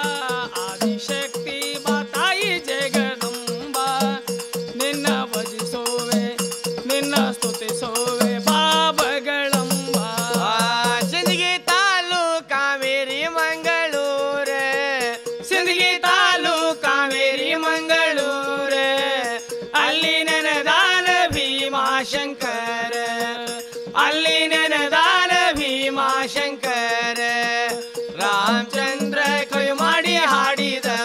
ಆದಿಶಕ್ತಿ ಮಾತಾಯಿ ಜಗದಂಬ ನಿನ್ನ ಭಜಿಸುವೆ ನಿನ್ನ ಸ್ತುತಿಸುವೆ ಬಾಬಗಳಂಬ ಸಿಂದಗಿ ತಾಲೂ ಕಾವೇರಿ ಮಂಗಳೂರ ಸಿಂದಗಿ ತಾಲೂ ಕಾವೇರಿ ಮಂಗಳೂರ ಅಲ್ಲಿ ನೆನದಾನ ಭೀಮಾಶಂಕರ ಅಲ್ಲಿ ನೆನದಾನ ಭೀಮಾಶಂಕರ ರಾಮಚಂದ್ರ ಕೊಯ್ ಮಾಡಿ ಹಾಡಿದ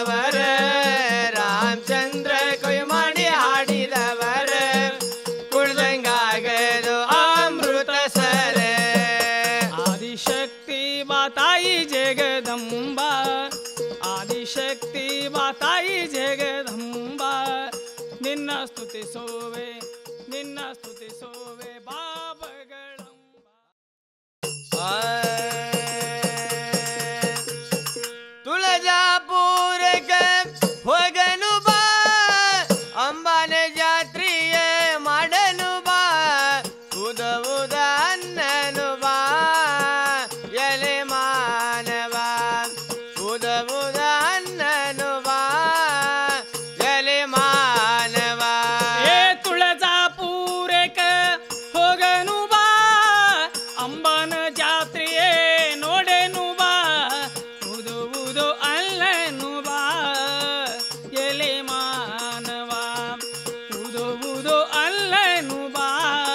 ಜಗದಂಬ ಆದಿಶಕ್ತಿ ಬಾ ತಾಯಿ ಜಗದಂಬ ನಿನ್ನ ಸ್ತುತಿಸೋವೆ ನಿನ್ನ ಸ್ತುತಿಸೋವೆ ಬಾಬಗಳಂಬ ತುಳಜಾಪುರಕ್ಕೆ ಹೋಗನು ಬಾ ಅಂಬಾನೆ ಜಾತ್ರೆಯೇ ಮಾಡನು ಬಾ ಉದ ಉದ ಅನ್ನನು ಬಾ ಎಲೆ ಮಾನವ ಉದ ಉದ ಅನ್ನನು ಬಾ ಎಲೆ ಮಾನವ ಏ ತುಳಜಾಪುರಕ ಹೋಗನು ಬಾ ಅಂಬನ ಜಾತ್ರೆಯೇ ನೋಡೆನು ಬಾ ಉದು ಉದು ಅಲ್ಲನು ಬಾ ಎಲೆ ಮಾನವ ಉದು ಉದು ಅಲ್ಲನು ಬಾ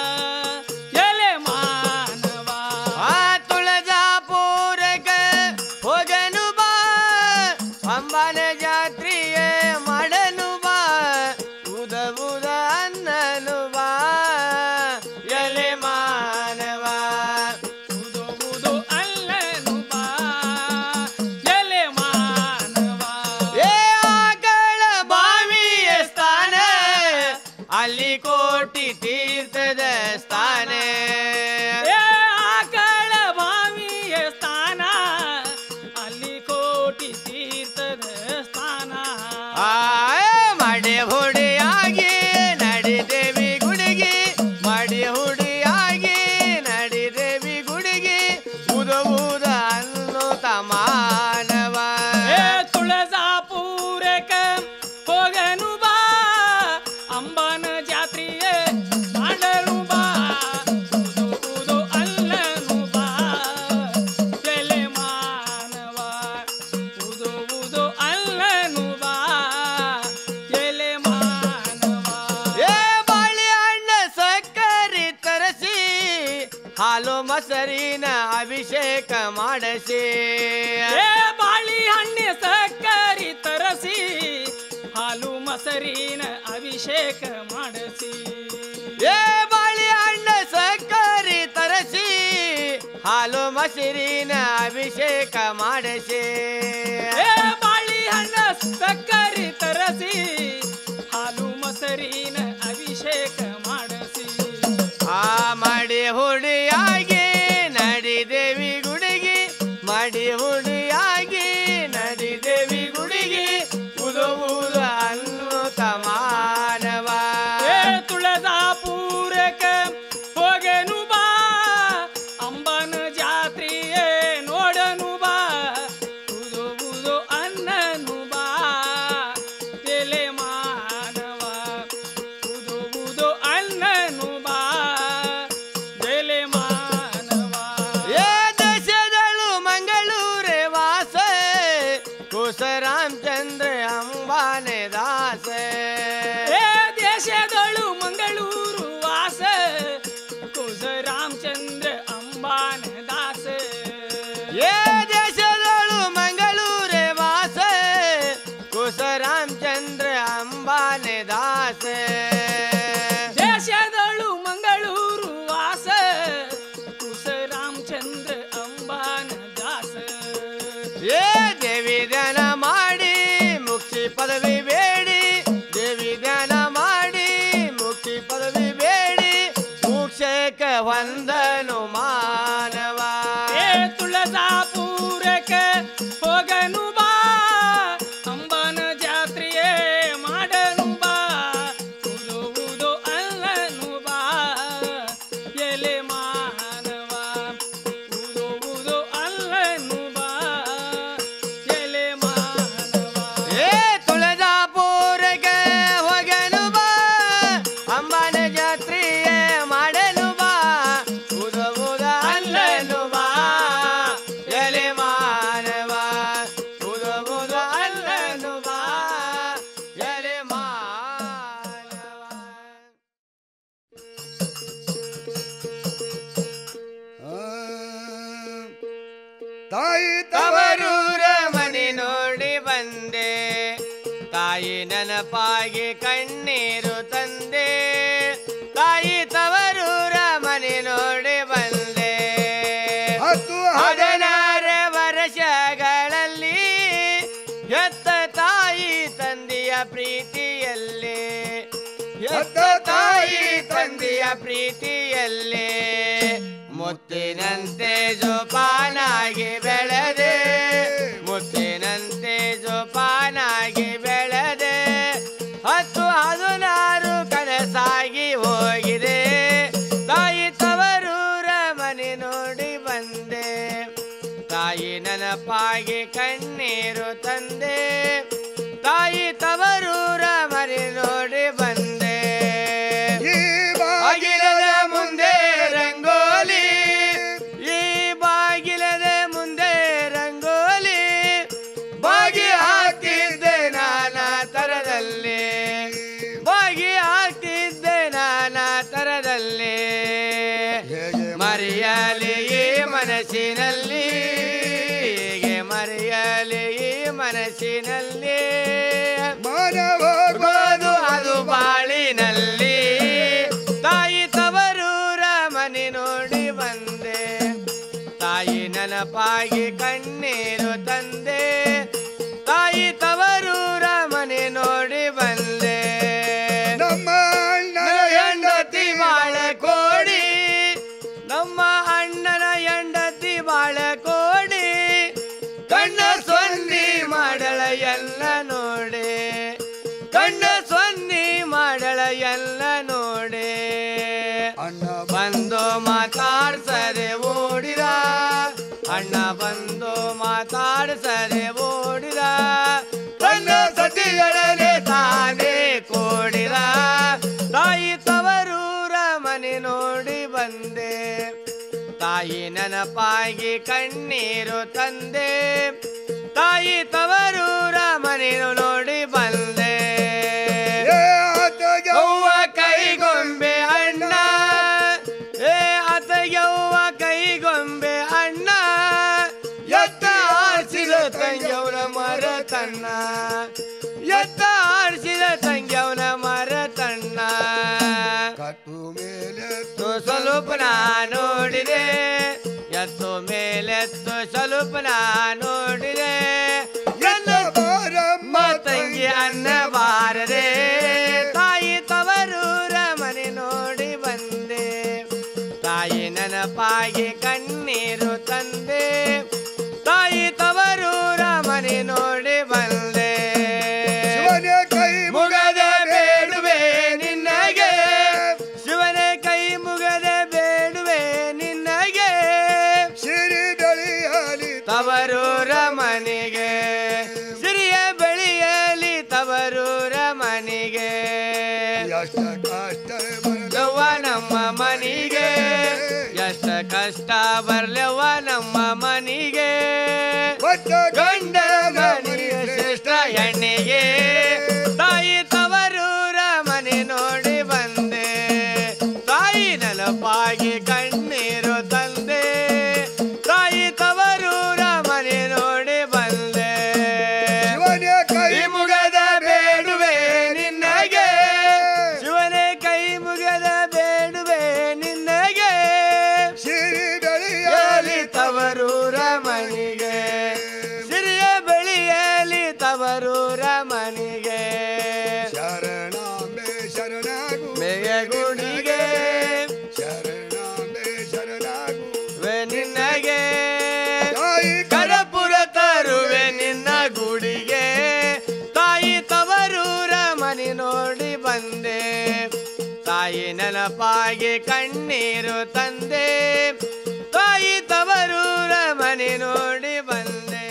ಎಲೆ ಮಾನವ ಆ ತುಳಜಾಪುರಕ್ಕೆ ಹೋಗನು ಬಾ ಅಂಬಾನ ಜಾತ್ರೆಯೇ ಮಾಡನು ಬಾ ಉದ ಉದ ಅನ್ನನು ಬಾ ಎಲೆ ಮಾನವ ಉದು ಉದು ಅಲ್ಲನು ಬಾ ಎಲೆ ಮಾನವ ಏ ಆಕಳ ಬಾವಿಯ ಸ್ಥಾನ ಅಲ್ಲಿ ಕೋಟಿ ತೀರ್ಥದ ಸ್ಥಾನ ಏ ಆಕಳ ಬಾವಿಯ ಸ್ಥಾನ ಅಲ್ಲಿ ಕೋಟಿ ತೀರ್ಥದ ಸ್ಥಾನ ಆಯ ಮಡೆ ಹುಡಿಯಾಗಿ ನಡಿದೇವಿ ಗುಡಿಗೆ ಮಡಿ ಹುಡಿಯಾಗಿ ನಡಿದೇವಿ ಗುಡಿಗೆ ಉದ ಉದ ಅನ್ನುತ್ತ ಮಾನವ ಏ ತುಳಜಾಪುರಕ ಹೋಗನು ಬಾ ಅಂಬನ ಜಾತ್ರೆಯೇ ಮಾಡಲು ಬಾ ಉದು ಉದು ಅಲ್ಲನು ಬಾ ಎಲೆ ಮಾನವ ಉದು ಉದು ಅಲ್ಲನು ಬಾ ಎಲೆ ಮಾನವ ಏ ಬಾಳೆಹಣ್ಣ ಸಕ್ಕರೆ ತರಸಿ ಹಾಲು ಮೊಸರಿನ ಅಭಿಷೇಕ ಮಾಡಸಿ ಏ ಬಾಳೆಹಣ್ಣೆ ಸಕ್ಕರಿ ತರಸಿ ಹಾಲು ಮೊಸರಿನ ಅಭಿಷೇಕ ಮಾಡಿಸಿ ಏ ಬಾಳೆಹಣ್ಣ ಸಕ್ಕರೆ ತರಸಿ ಹಾಲು ಮೊಸರಿನ ಅಭಿಷೇಕ ಮಾಡಸಿ ಏ ಬಾಳೆಹಣ್ಣ ಸಕ್ಕರಿ ತರಸಿ ಹಾಲು ಮೊಸರಿನ ಅಭಿಷೇಕ ಮಾಡಿಸಿ ಆ ಮಾಡಿ ಹುಡಿಯಾಗಿ ನಡಿದೇವಿ ಗುಡಿಗೆ ಮಾಡಿ ಹುಡಿಯಾಗಿ ನಡಿದೇವಿ ಗುಡಿಗೆ ಉದು ಉದ ಅನ್ನುತ್ತ ಮಾನವ ಏ ತುಳಜಾಪುರಕ ಹೋಗೆನು ಬಾ ಅಂಬನ ಜಾತ್ರೆಯೇ ನೋಡನು ಬಾ ಉದು ಉದು ಅನ್ನನು ಬಾ ಎಲೆ ಮಾನವ ಉದು ಉದು ಅನ್ನನು ಬಾ ಎಲೆ ಮಾನವ ಏ ದೇಶದಳು ಮಂಗಳೂರೇ ವಾಸ ಕುಸ ರಾಮಚಂದ್ರ ಅಂಬಾನೆ ದಾಸ ಏ ದೇಶದಳು ಮಂಗಳೂರು ವಾಸ ಕುಸ ರಾಮಚಂದ್ರ ಅಂಬಾನ ದಾಸ ಏ ದೇಶದಳು ಮಂಗಳೂರೇ ವಾಸ ಕುಸ ರಾಮಚಂದ್ರ ಅಂಬಾನೆ ದಾಸ ದೇಶದಳು ಮಂಗಳೂರು ವಾಸ ಕುಸ ರಾಮಚಂದ್ರ ಅಂಬಾನ ದಾಸ ಏ ದೇವಿ ಧ್ಯಾನ ಮಾಡಿ ಮುಕ್ತಿ ಪದವಿ ಬೇಡಿ ದೇವಿ ಧ್ಯಾನ ಮಾಡಿ ಮುಕ್ತಿ ಪದವಿ ಬೇಡಿ ಮೋಕ್ಷಕ ವಂದನು ಮಾನವ ಏ ತುಳಜಾಪುರಕ ಹೋಗನು ಬಾ ಅಂಬನ ಜಾತ್ರೆಯೇ ಮಾಡನು ಬಾ ಉದು ಉದು ಅಲ್ಲನು ಬಾ ಎಲೆ ಮಾನವ ಉದು ಉದು ಅಲ್ಲನು ಬಾ ಎಲೆ ಮಾನವ ಏ ತುಳಜಾಪುರಕ್ಕೆ ಹೋಗನು ಬಾ ಅಂಬಾನ ಜಾತ್ರೆಯೇ ಮಾಡನು ಬಾ ಉದ ಉದ ಬಂದಿಯ ಪ್ರೀತಿಯಲ್ಲೇ ಮುತ್ತಿನಂತೆ ಜೋಪಾನಾಗಿ ಬೆಳೆದೆ ಮುತ್ತಿನಂತೆ ಜೋಪಾನಾಗಿ ಬೆಳೆದೆ ಹತ್ತು ಹದಿನಾರು ಕನಸಾಗಿ ಹೋಗಿದೆ ತಾಯಿ ತವರೂರ ಮನೆ ನೋಡಿ ಬಂದೆ ತಾಯಿ ನೆನಪಾಗಿ ಕಣ್ಣೀರು ತಂದೆ ತಾಯಿ ತವರೂರ ಮನೆ ನೋಡಿ ಬಂದೆ ಈ ಬಾಗಿಲದ ಮುಂದೆ ರಂಗೋಲಿ ಈ ಬಾಗಿಲದ ಮುಂದೆ ರಂಗೋಲಿ ಬಾಗಿ ಹಾಕ್ತಿದ್ದೆ ನಾನಾ ತರದಲ್ಲಿ ಬಾಗಿ ಹಾಕ್ತಿದ್ದೆ ನಾನಾ ತರದಲ್ಲಿ ಹೇಗೆ ಮರೆಯಲಿ ಈ ಮನಸ್ಸಿನಲ್ಲಿ ಹೀಗೆ ಮರೆಯಲಿ ಈ ಮನಸ್ಸಿನಲ್ಲಿ ಹೋಗೋದು ಅದು ಬಾಳಿನಲ್ಲಿ ತಾಯಿ ತವರೂರ ಮನೆ ನೋಡಿ ಬಂದೆ ತಾಯಿ ನೆನಪಾಗಿ ಕಣ್ಣೀರು ತಂದೆ ತಾಯಿ ತವರೂರ ಮನೆ ನೋಡಿ ಬಂದೆ ನಮ್ಮ ಅಣ್ಣನ ಹೆಂಡತಿ ಬಾಳ ಕೋಡಿ ನಮ್ಮ ಅಣ್ಣನ ಹೆಂಡತಿ ಬಾಳ ಕೋಡಿ ಕಣ್ಣ ಸೊನ್ನಿ ಮಾಡಳ ಎಲ್ಲ ನೋಡೆ ಕಣ್ಣ ಸೊನ್ನಿ ಮಾಡಳ ಎಲ್ಲ ನೋಡೆ ಅಣ್ಣ ಬಂದು ಮಾತಾಡ್ಸದೆ ಓಡಿದ ಅಣ್ಣ ಬಂದು ಮಾತಾಡ್ಸದೆ ಓಡಿದ ತನ್ನ ಸತಿಗಳನೆ ತಾನೇ ಕೋಡಿದ ತಾಯಿ ತವರೂರ ಮನೆ ನೋಡಿ ಬಂದೆ ತಾಯಿ ನೆನಪಾಗಿ ಕಣ್ಣೀರು ತಂದೆ ತಾಯಿ ತವರೂರ ಮನೆ ನೋಡಿ ಬಂದೆ ಏ ಆತಗೆ ಅವ್ವ ಕೈಗೊಂಬೆ ಅಣ್ಣ ಏ ಅತಗೆವ್ವ ಕೈಗೊಂಬೆ ಅಣ್ಣ ಎತ್ತ ಆಡಿಸಿದ ತಂಗ್ಯವನ ಮರ ತಣ್ಣ ಎತ್ತ ಆಡಿಸಿದ ತಂಗ್ಯವನ ಮರ ತಣ್ಣ ಕಟ್ಟು ಮೇಲೆ ಎತ್ತು ಸ್ವಲ್ಪ ನಾ ನೋಡಿದೆ ಎತ್ತು ಮೇಲೆತ್ತು ಸ್ವಲ್ಪ ನಾ ನೋಡಿದೆ ಎಲ್ಲ ಬಾರಮ್ಮ ಅಮ್ಮ ತಂಗಿ ಅನ್ನ ಬಾರದೆ ತಾಯಿ ತವರೂರ ಮನೆ ನೋಡಿ ಬಂದೆ ತಾಯಿ ನೆನಪಾಗಿ ಕಣ್ಣೀರು ತಂದೆ ತಾಯಿ ತವರೂರ ಮನೆ ನೋಡಿ ಬಂದೆ ಶಿವನೇ ಕೈ ಮುಗದ ಬೇಡುವೆ ನಿನ್ನಗೆ ಶಿವನೇ ಕೈ ಮುಗದ ಬೇಡುವೆ ನಿನ್ನಗೆ ಸಿರಿ ಬೆಳೆಯಲಿ ತವರೂರ ಮನೆಗೆ ಸಿರಿಯ ಬೆಳೆಯಲಿ ತವರೂರ ಮನೆಗೆ ಎಷ್ಟ ಕಷ್ಟ ಬರಲು ಯವ್ವ ನಮ್ಮ ಮನಿಗೆ ಎಷ್ಟ ಕಷ್ಟ ಬರ್ಲವ್ವ ನಮ್ಮ ಮನಿಗೆ ಒಟ್ಟ ಗಂಡ ಮನೆಯ ಶ್ರೇಷ್ಠ ಹೆಣ್ಣಿಗೆ ತಾಯಿ ತವರೂರ ಮನೆ ನೋಡಿ ಬಂದೆ ತಾಯಿ ನೆನಪಾಗಿ ಕಣ್ಣೀರು ತಂದೆ ತಾಯಿ ತವರೂರ ಮನೆ ನೋಡಿ ಬಂದೆ ಶಿವನೇ ಕೈ ಈ ಮುಗದ ಬೇಡುವೆ ನಿನ್ನಗೆ ಶಿವನೇ ಕೈ ಮುಗದ ಬೇಡುವೆ ನಿನ್ನಗೆ ಸಿರಿ ಬೆಳೆಯಲಿ ಎಲಿ ತವರೂರ ಮನಿಗೆ ಸಿರಿಯ ಬೆಳೆಯಲಿ ತವರೂರ ಮನಿಗೆ ಶರಣಾಂಬೆ ಶರಣಾಗು ಮೇಗೆ ಗುಡಿಗೆ ಶರಣಾಂಬೆ ಶರಣಾಗು ವೆ ನಿನ್ನಗೆ ತಾಯಿ ಕರಪುರ ತರುವೆ ನಿನ್ನ ಗುಡಿಗೆ ತಾಯಿ ತವರೂರ ಮನೆ ನೋಡಿ ಬಂದೆ ತಾಯಿ ನೆನಪಾಗಿ ಕಣ್ಣೀರು ತಂದೆ ತಾಯಿ ತವರೂರ ಮನೆ ನೋಡಿ ಬಂದೆ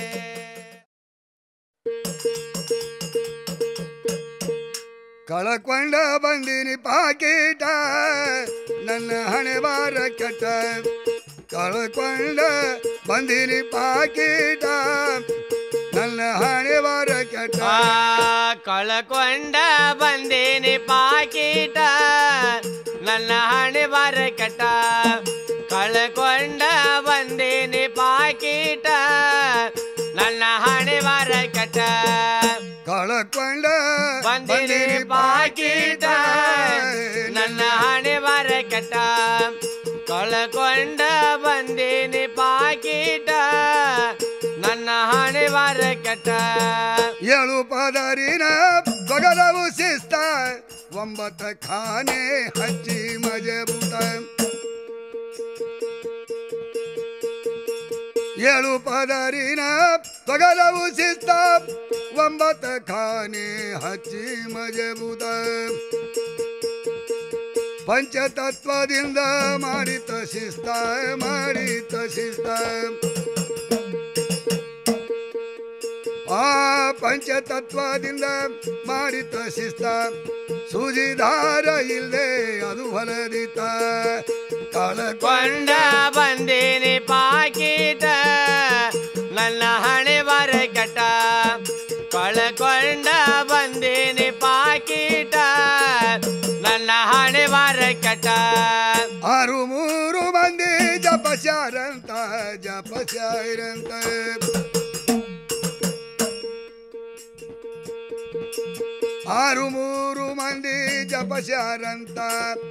ಕಳಕೊಂಡ ಬಂದಿನಿ ಪಾಕೀಟ ನನ್ನ ಹಣೆ ಬಾರ ಕೆಟ್ಟ ಕಳಕೊಂಡ ಬಂದಿನಿ ಪಾಕೀಟ ನನ್ನ ಹಣೆ ಬಾರ ಕೆಟ್ಟ ಆ ಕಳಕೊಂಡ ಬಂದೇನಿ ಪಾಕೀಟ ನನ್ನ ಹಣೆ ಬಾರ ಕಟ ಕಳಕೊಂಡ ಬಂದೇನಿ ಪಾಕೀಟ ನನ್ನ ಹಣೆ ಬಾರ ಕಟ ಕಳಕೊಂಡ ಬಂದಿನಿ ಪಾಕೀಟ ನನ್ನ ಹಣೆ ಬಾರ ಕಟ ಕಳಕೊಂಡ ಬಂದೇನಿ ಪಾಕೀಟ ನನ್ನ ಹಣೆ ಬಾರ ಕಟ ಏಳು ಪದರಿನ ಬಗಲವು ಶಿಸ್ತ ಒಂಬತ್ತ ಖಾನೆ ಹಚ್ಚಿ ಮಜಬೂತ ಏಳು ಪದರಿನ ತೊಗಲವು ಶಿಸ್ತ ಒಂಬತ್ತ ಖಾನೆ ಹಚ್ಚಿ ಮಜಬೂತ ಪಂಚತತ್ವದಿಂದ ಮಾಡಿತ ಶಿಸ್ತ ಮಾಡಿತ ಶಿಸ್ತ ಆ ಪಂಚತತ್ವದಿಂದ ಮಾಡಿತ ಶಿಸ್ತ ಸುಜಿದಾರ ಇಲ್ಲದೆ ಅದು ಹೊಲದಿತ ಕಳಕೊಂಡ ಕೊಂಡ ಬಂದೇನೆ ಪಾಕೀಟ ನನ್ನ ಹಣೆ ಬರ ಕಟ ಕಳಕೊಂಡ ಬಂದೇನೆ ಪಾಕೀಟ ನನ್ನ ಹಣೆ ಬರ ಕಟ ಆರು ಮೂರು ಮಂದಿ ಜಪಶಾರಂತ ಜಪಶಾರಂತ ಆರು ಮೂರು ಮಂದಿ ಜಪಶಾರಂತ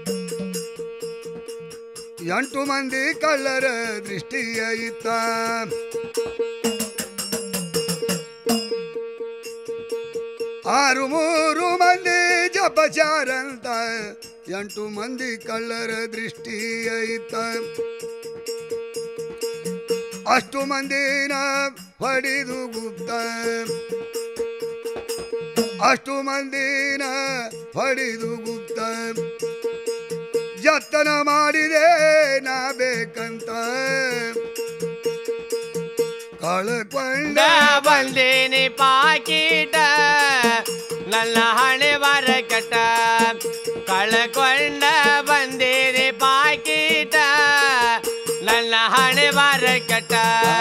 ಎಂಟು ಮಂದಿ ಕಳ್ಳರ ದೃಷ್ಟಿಯ ಇತ್ತ ಆರು ಮೂರು ಮಂದಿ ಜಪಚಾರಂತ ಎಂಟು ಮಂದಿ ಕಳ್ಳರ ದೃಷ್ಟಿಯ ಇತ್ತ ಅಷ್ಟು ಮಂದಿನ ಹೊಡಿದು ಗುಪ್ತ ಅಷ್ಟು ಮಂದಿನ ಹೊಡಿದು ಗುಪ್ತ ಜತನ ಮಾಡಿದೆ ನಾ ಬೇಕಂತ ಕಳ್ಕೊಂಡ ಕೊಂಡ ಬಂದೇನೆ ಪಾಕೀಟ ನನ್ನ ಹಣೆ ಬರ ಕಟ ಕಳಕೊಂಡ ಬಂದೇನೆ ಪಾಕೀಟ ನನ್ನ ಹಣೆ ಬರ ಕಟ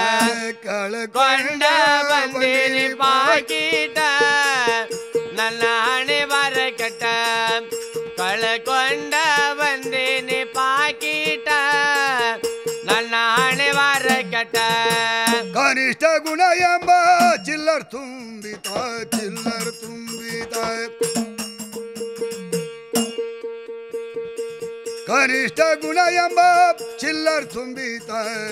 ಕೊಂಡ ಬಂದೇನೆ ಪಾಕೀಟ ನನ್ನ ಹಣೆ ಬರ ಕಟ ಕಳಕೊಂಡ ಬಂದೇನೆ ಪಾಕೀಟ ನನ್ನ ಹಣೆ ಬರ ಕಟ ಕನಿಷ್ಠ ಗುಣ ಎಂಬ ಚಿಲ್ಲರ್ ತುಂಬಿತ ಚಿಲ್ಲರ್ ತುಂಬಿತ ಕನಿಷ್ಠ ಗುಣ ಎಂಬ ಚಿಲ್ಲರ್ ತುಂಬಿತ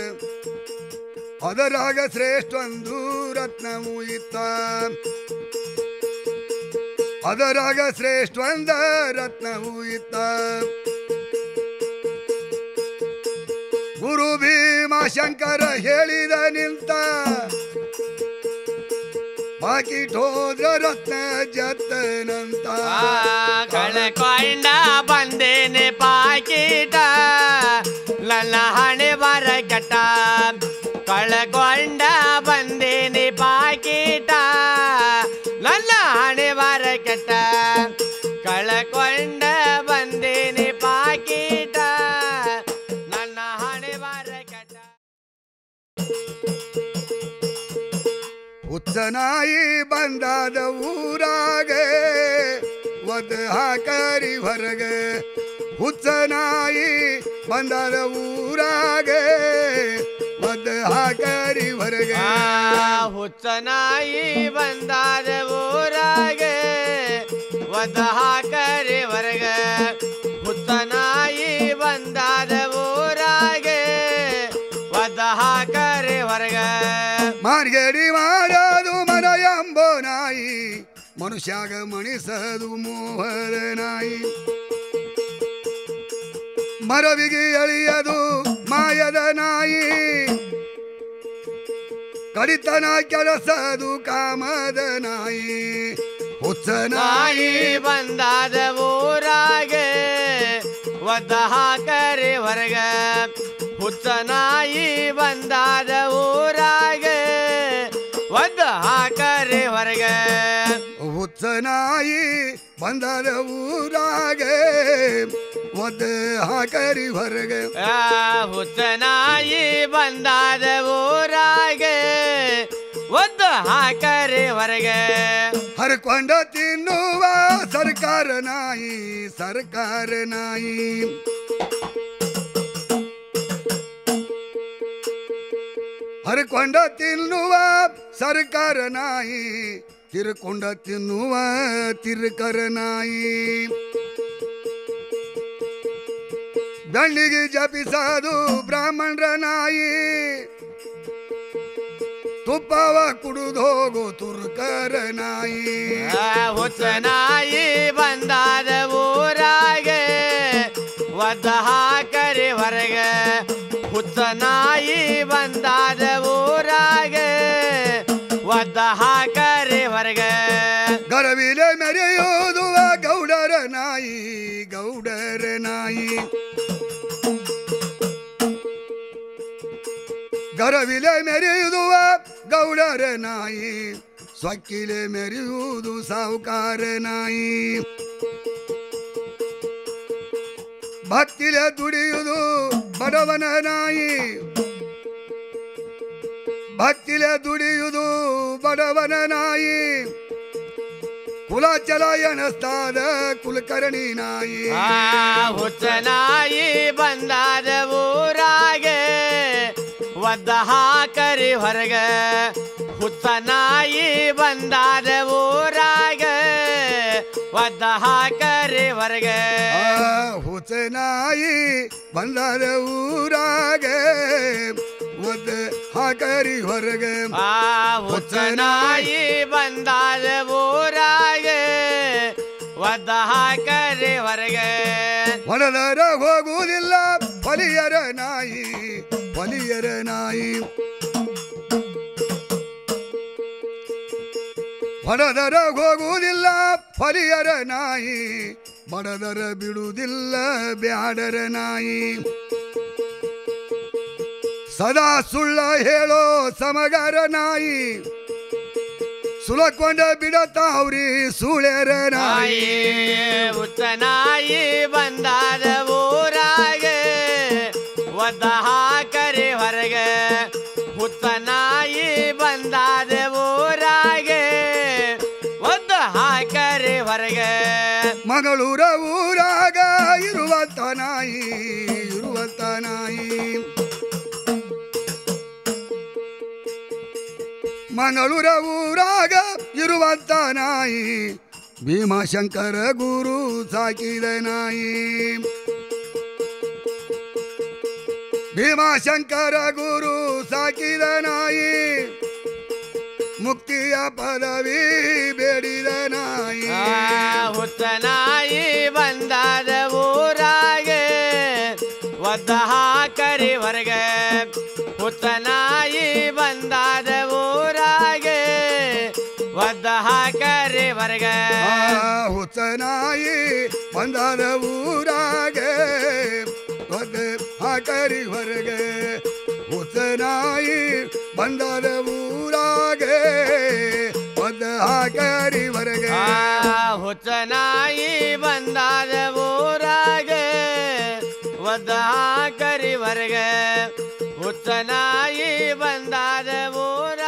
ಅದರಾಗ ಶ್ರೇಷ್ಠೊಂದು ರತ್ನವು ಇತ್ತ ಅದರಾಗ ಶ್ರೇಷ್ಠೊಂದ ರತ್ನವು ಇತ್ತ ಗುರು ಭೀಮ ಶಂಕರ ಹೇಳಿದ ನಿಂತ ಬಾಕಿಟ್ ಹೋದ್ರ ರತ್ನ ಜತ್ತನಂತ ಕಳ್ಕೊಂಡ ಬಂದೇನೆ ಪಾಕೀಟ ನನ್ನ ಹಣೆ ಬರ ಕಟ ಕಳ್ಕೊಂಡ ಬಂದೇನೆ ಪಾಕೀಟ ನನ್ನ ಹಣೆ ಬರ ಕಟ ಕಳ್ಕೊಂಡ ಬಂದೇನೆ ಪಾಕೀಟ ನನ್ನ ಹಣೆ ಬರ ಕಟ ಹುಚ್ಚನಾಯಿ ಬಂದಾದ ಊರಾಗ ಒದ್ ಹಾಕರಿ ಹೊರಗ ಹುಚ್ಚನಾಯಿ ಬಂದಾದ ಊರಾಗ ಒದ್ ಹಾಕರಿ ಹೊರಗ ಆ ಹುಚ್ಚನಾಯಿ ಬಂದಾದ ಊರಾಗೆ ಒದ ಹಾಕರೆ ಹೊರಗ ಹುಚ್ಚನಾಯಿ ಬಂದಾದ ಊರಾಗೆ ಒದ ಹಾಕರೆ ಹೊರಗ ಮಾರ್ಗಡಿ ಮಾಡೋದು ಮನ ಎಂಬೋ ನಾಯಿ ಮನುಷ್ಯಾಗ ಮಣಿಸದು ಮೋಹದ ನಾಯಿ ಮರವಿಗೆ ಎಳಿಯದು ಮಾಯದ ನಾಯಿ ಕಡಿತನ ಕೆಲಸದು ಕಾಮದ ನಾಯಿ ಹುಚ್ಚ ನಾಯಿ ನಾಯಿ ಬಂದಾದ ಊರಾಗೆ ಒದ ಹಾಕರೆ ಹೊರಗ ಹುಚ್ಚನಾಯಿ ಬಂದಾದ ಊರಾಗೆ ಒದ ಹಾಕರೆ ಹೊರಗ ಹುಚ್ಚ ನಾಯಿ ಬಂದದ ಊರಾಗೆ ಒದ್ದ ಹಾಕರಿ ಹೊರಗೆ ಆ ಹುಚ್ಚನಾಯಿ ಬಂದಾದ ಊರಾಗೆ ಒದ್ದು ಹಾಕರೆ ಹೊರಗೆ ಹರ್ಕೊಂಡ ತಿನ್ನುವ ಸರ್ಕಾರ ನಾಯಿ ಸರ್ಕಾರ ನಾಯಿ ಹರ್ಕೊಂಡ ತಿನ್ನುವ ಸರ್ಕಾರ ನಾಯಿ ತಿರ್ಕೊಂಡ ತಿನ್ನುವ ತಿರ್ಕರ ನಾಯಿ ಬೆಳ್ಳಿಗೆ ಜಪಿಸದು ಬ್ರಾಹ್ಮಣರ ನಾಯಿ ತುಪ್ಪವ ಕುಡಿದೋಗು ತುರ್ಕರ ನಾಯಿ ಹುಚ್ಚ ನಾಯಿ ಬಂದಾದ ಊರಾಗೆ ಒದ್ದ ಹಾಕರಿ ಹೊರಗೆ ಹುಚ್ಚ ನಾಯಿ ಬಂದಾದ ಊರಾಗೆ ಒದ್ದ ಹಾಕರಿ ಹೊರಗೆ ಗರವಿಲೆ ಮೆರೆಯೋದು ಆ ಗೌಡರ ನಾಯಿ ಗೌಡರ ನಾಯಿ ಗರವಿಲೆ ಮೆರೆಯುವುದು ಆ ಗೌಡರ ನಾಯಿ ಸೊಕ್ಕಿಲೆ ಮೆರೆಯುವುದು ಸಾಹುಕಾರ ನಾಯಿ ಭಕ್ತಿಲೆ ದುಡಿಯುವುದು ಬಡವನ ನಾಯಿ ಭಕ್ತಿಲೆ ದುಡಿಯುವುದು ಬಡವನ ನಾಯಿ ಕುಲಚಲ ಎಣಸ್ತಾದ ಕುಲಕರ್ಣಿ ನಾಯಿ ಆ ಹುಚ್ಚ ನಾಯಿ ಬಂದಾದ ಊರಾಗೆ ಒದ್ದ ಹಾಕರಿ ಹೊರಗೆ ಹುಚ್ಚ ನಾಯಿ ಬಂದಾದ ಊರಾಗೆ ಒದ್ದ ಹಾಕರಿ ಹೊರಗೆ ಆ ಹುಚ್ಚ ನಾಯಿ ಬಂದಾದ ಊರಾಗೆ ಒದ್ದ ಹಾಕರಿ ಹೊರಗೆ ಆ ಹುಚ್ಚ ನಾಯಿ ಬಂದಾದ ಊರಾಗೆ ಒದ್ದ ಹಾಕರಿ ಹೊರಗೆ ಹೊಡೆದರ ಹೋಗುವುದಿಲ್ಲ ಹೊಲಿಯರ ನಾಯಿ ಹೊಲಿಯರ ನಾಯಿ ಹೊಡೆದರ ಹೋಗುವುದಿಲ್ಲ ಹೊಲಿಯರ ನಾಯಿ ಬಡದರ ಬಿಡುವುದಿಲ್ಲ ಬ್ಯಾಡರ ನಾಯಿ ಸದಾ ಸುಳ್ಳ ಹೇಳೋ ಸಮಗರ ನಾಯಿ ಸುಲಕೊಂಡ ಬಿಡತಾವ್ರಿ ಸುಳ್ಯರ ನಾಯಿ ನಾಯಿ ಹುಚ್ಚ ನಾಯಿ ಬಂದಾದ ಊರಾಗೆ ಒದ್ದ ಹಾಕರಿ ಹೊರಗೆ ಹುಚ್ಚ ನಾಯಿ ಬಂದಾದ ಊರಾಗೆ ಒದ್ದ ಹಾಕರಿ ಹೊರಗೆ ಮಗಳೂರ ಊರಾಗ ಇರುವಂತ ನಾಯಿ ಇರುವಂತ ನಾಯಿ ಮಂಗಳೂರ ಊರಾಗ ಇರುವಂತ ನಾಯಿ ಭೀಮಾಶಂಕರ ಗುರು ಸಾಕಿದ ನಾಯಿ ಭೀಮಾಶಂಕರ ಗುರು ಸಾಕಿದ ನಾಯಿ ಮುಕ್ತಿಯ ಪದವಿ ಬೇಡಿದ ನಾಯಿ ಆ, ಹುಚ್ಚ ನಾಯಿ ಬಂದಾದ ಊರಾಗೆ ಒದ್ದ ಹಾಕರಿ ಹೊರಗೆ ಹುಚ್ಚ ನಾಯಿ ಬಂದಾದ ಊರಾಗೆ ಒದ್ದ ಹಾಕರಿ ಹೊರಗೆ ಆ ಹುಚ್ಚ ನಾಯಿ ಬಂದಾದ ಊರಾಗೆ ಒದ್ದ ಹಾಕರಿ ಹೊರಗೆ ಹುಚ್ಚ ನಾಯಿ ಬಂದಾದ ಊರಾಗೆ ಒದ್ದ ಹಾಕರಿ ಹೊರಗೆ ಆ, ಹುಚ್ಚ ನಾಯಿ ಬಂದಾದ ಊರಾಗೆ ಒದ್ದ ಹಾಕರಿ ಹೊರಗೆ ಹುಚ್ಚ ನಾಯಿ ಬಂದಾದ ಊರ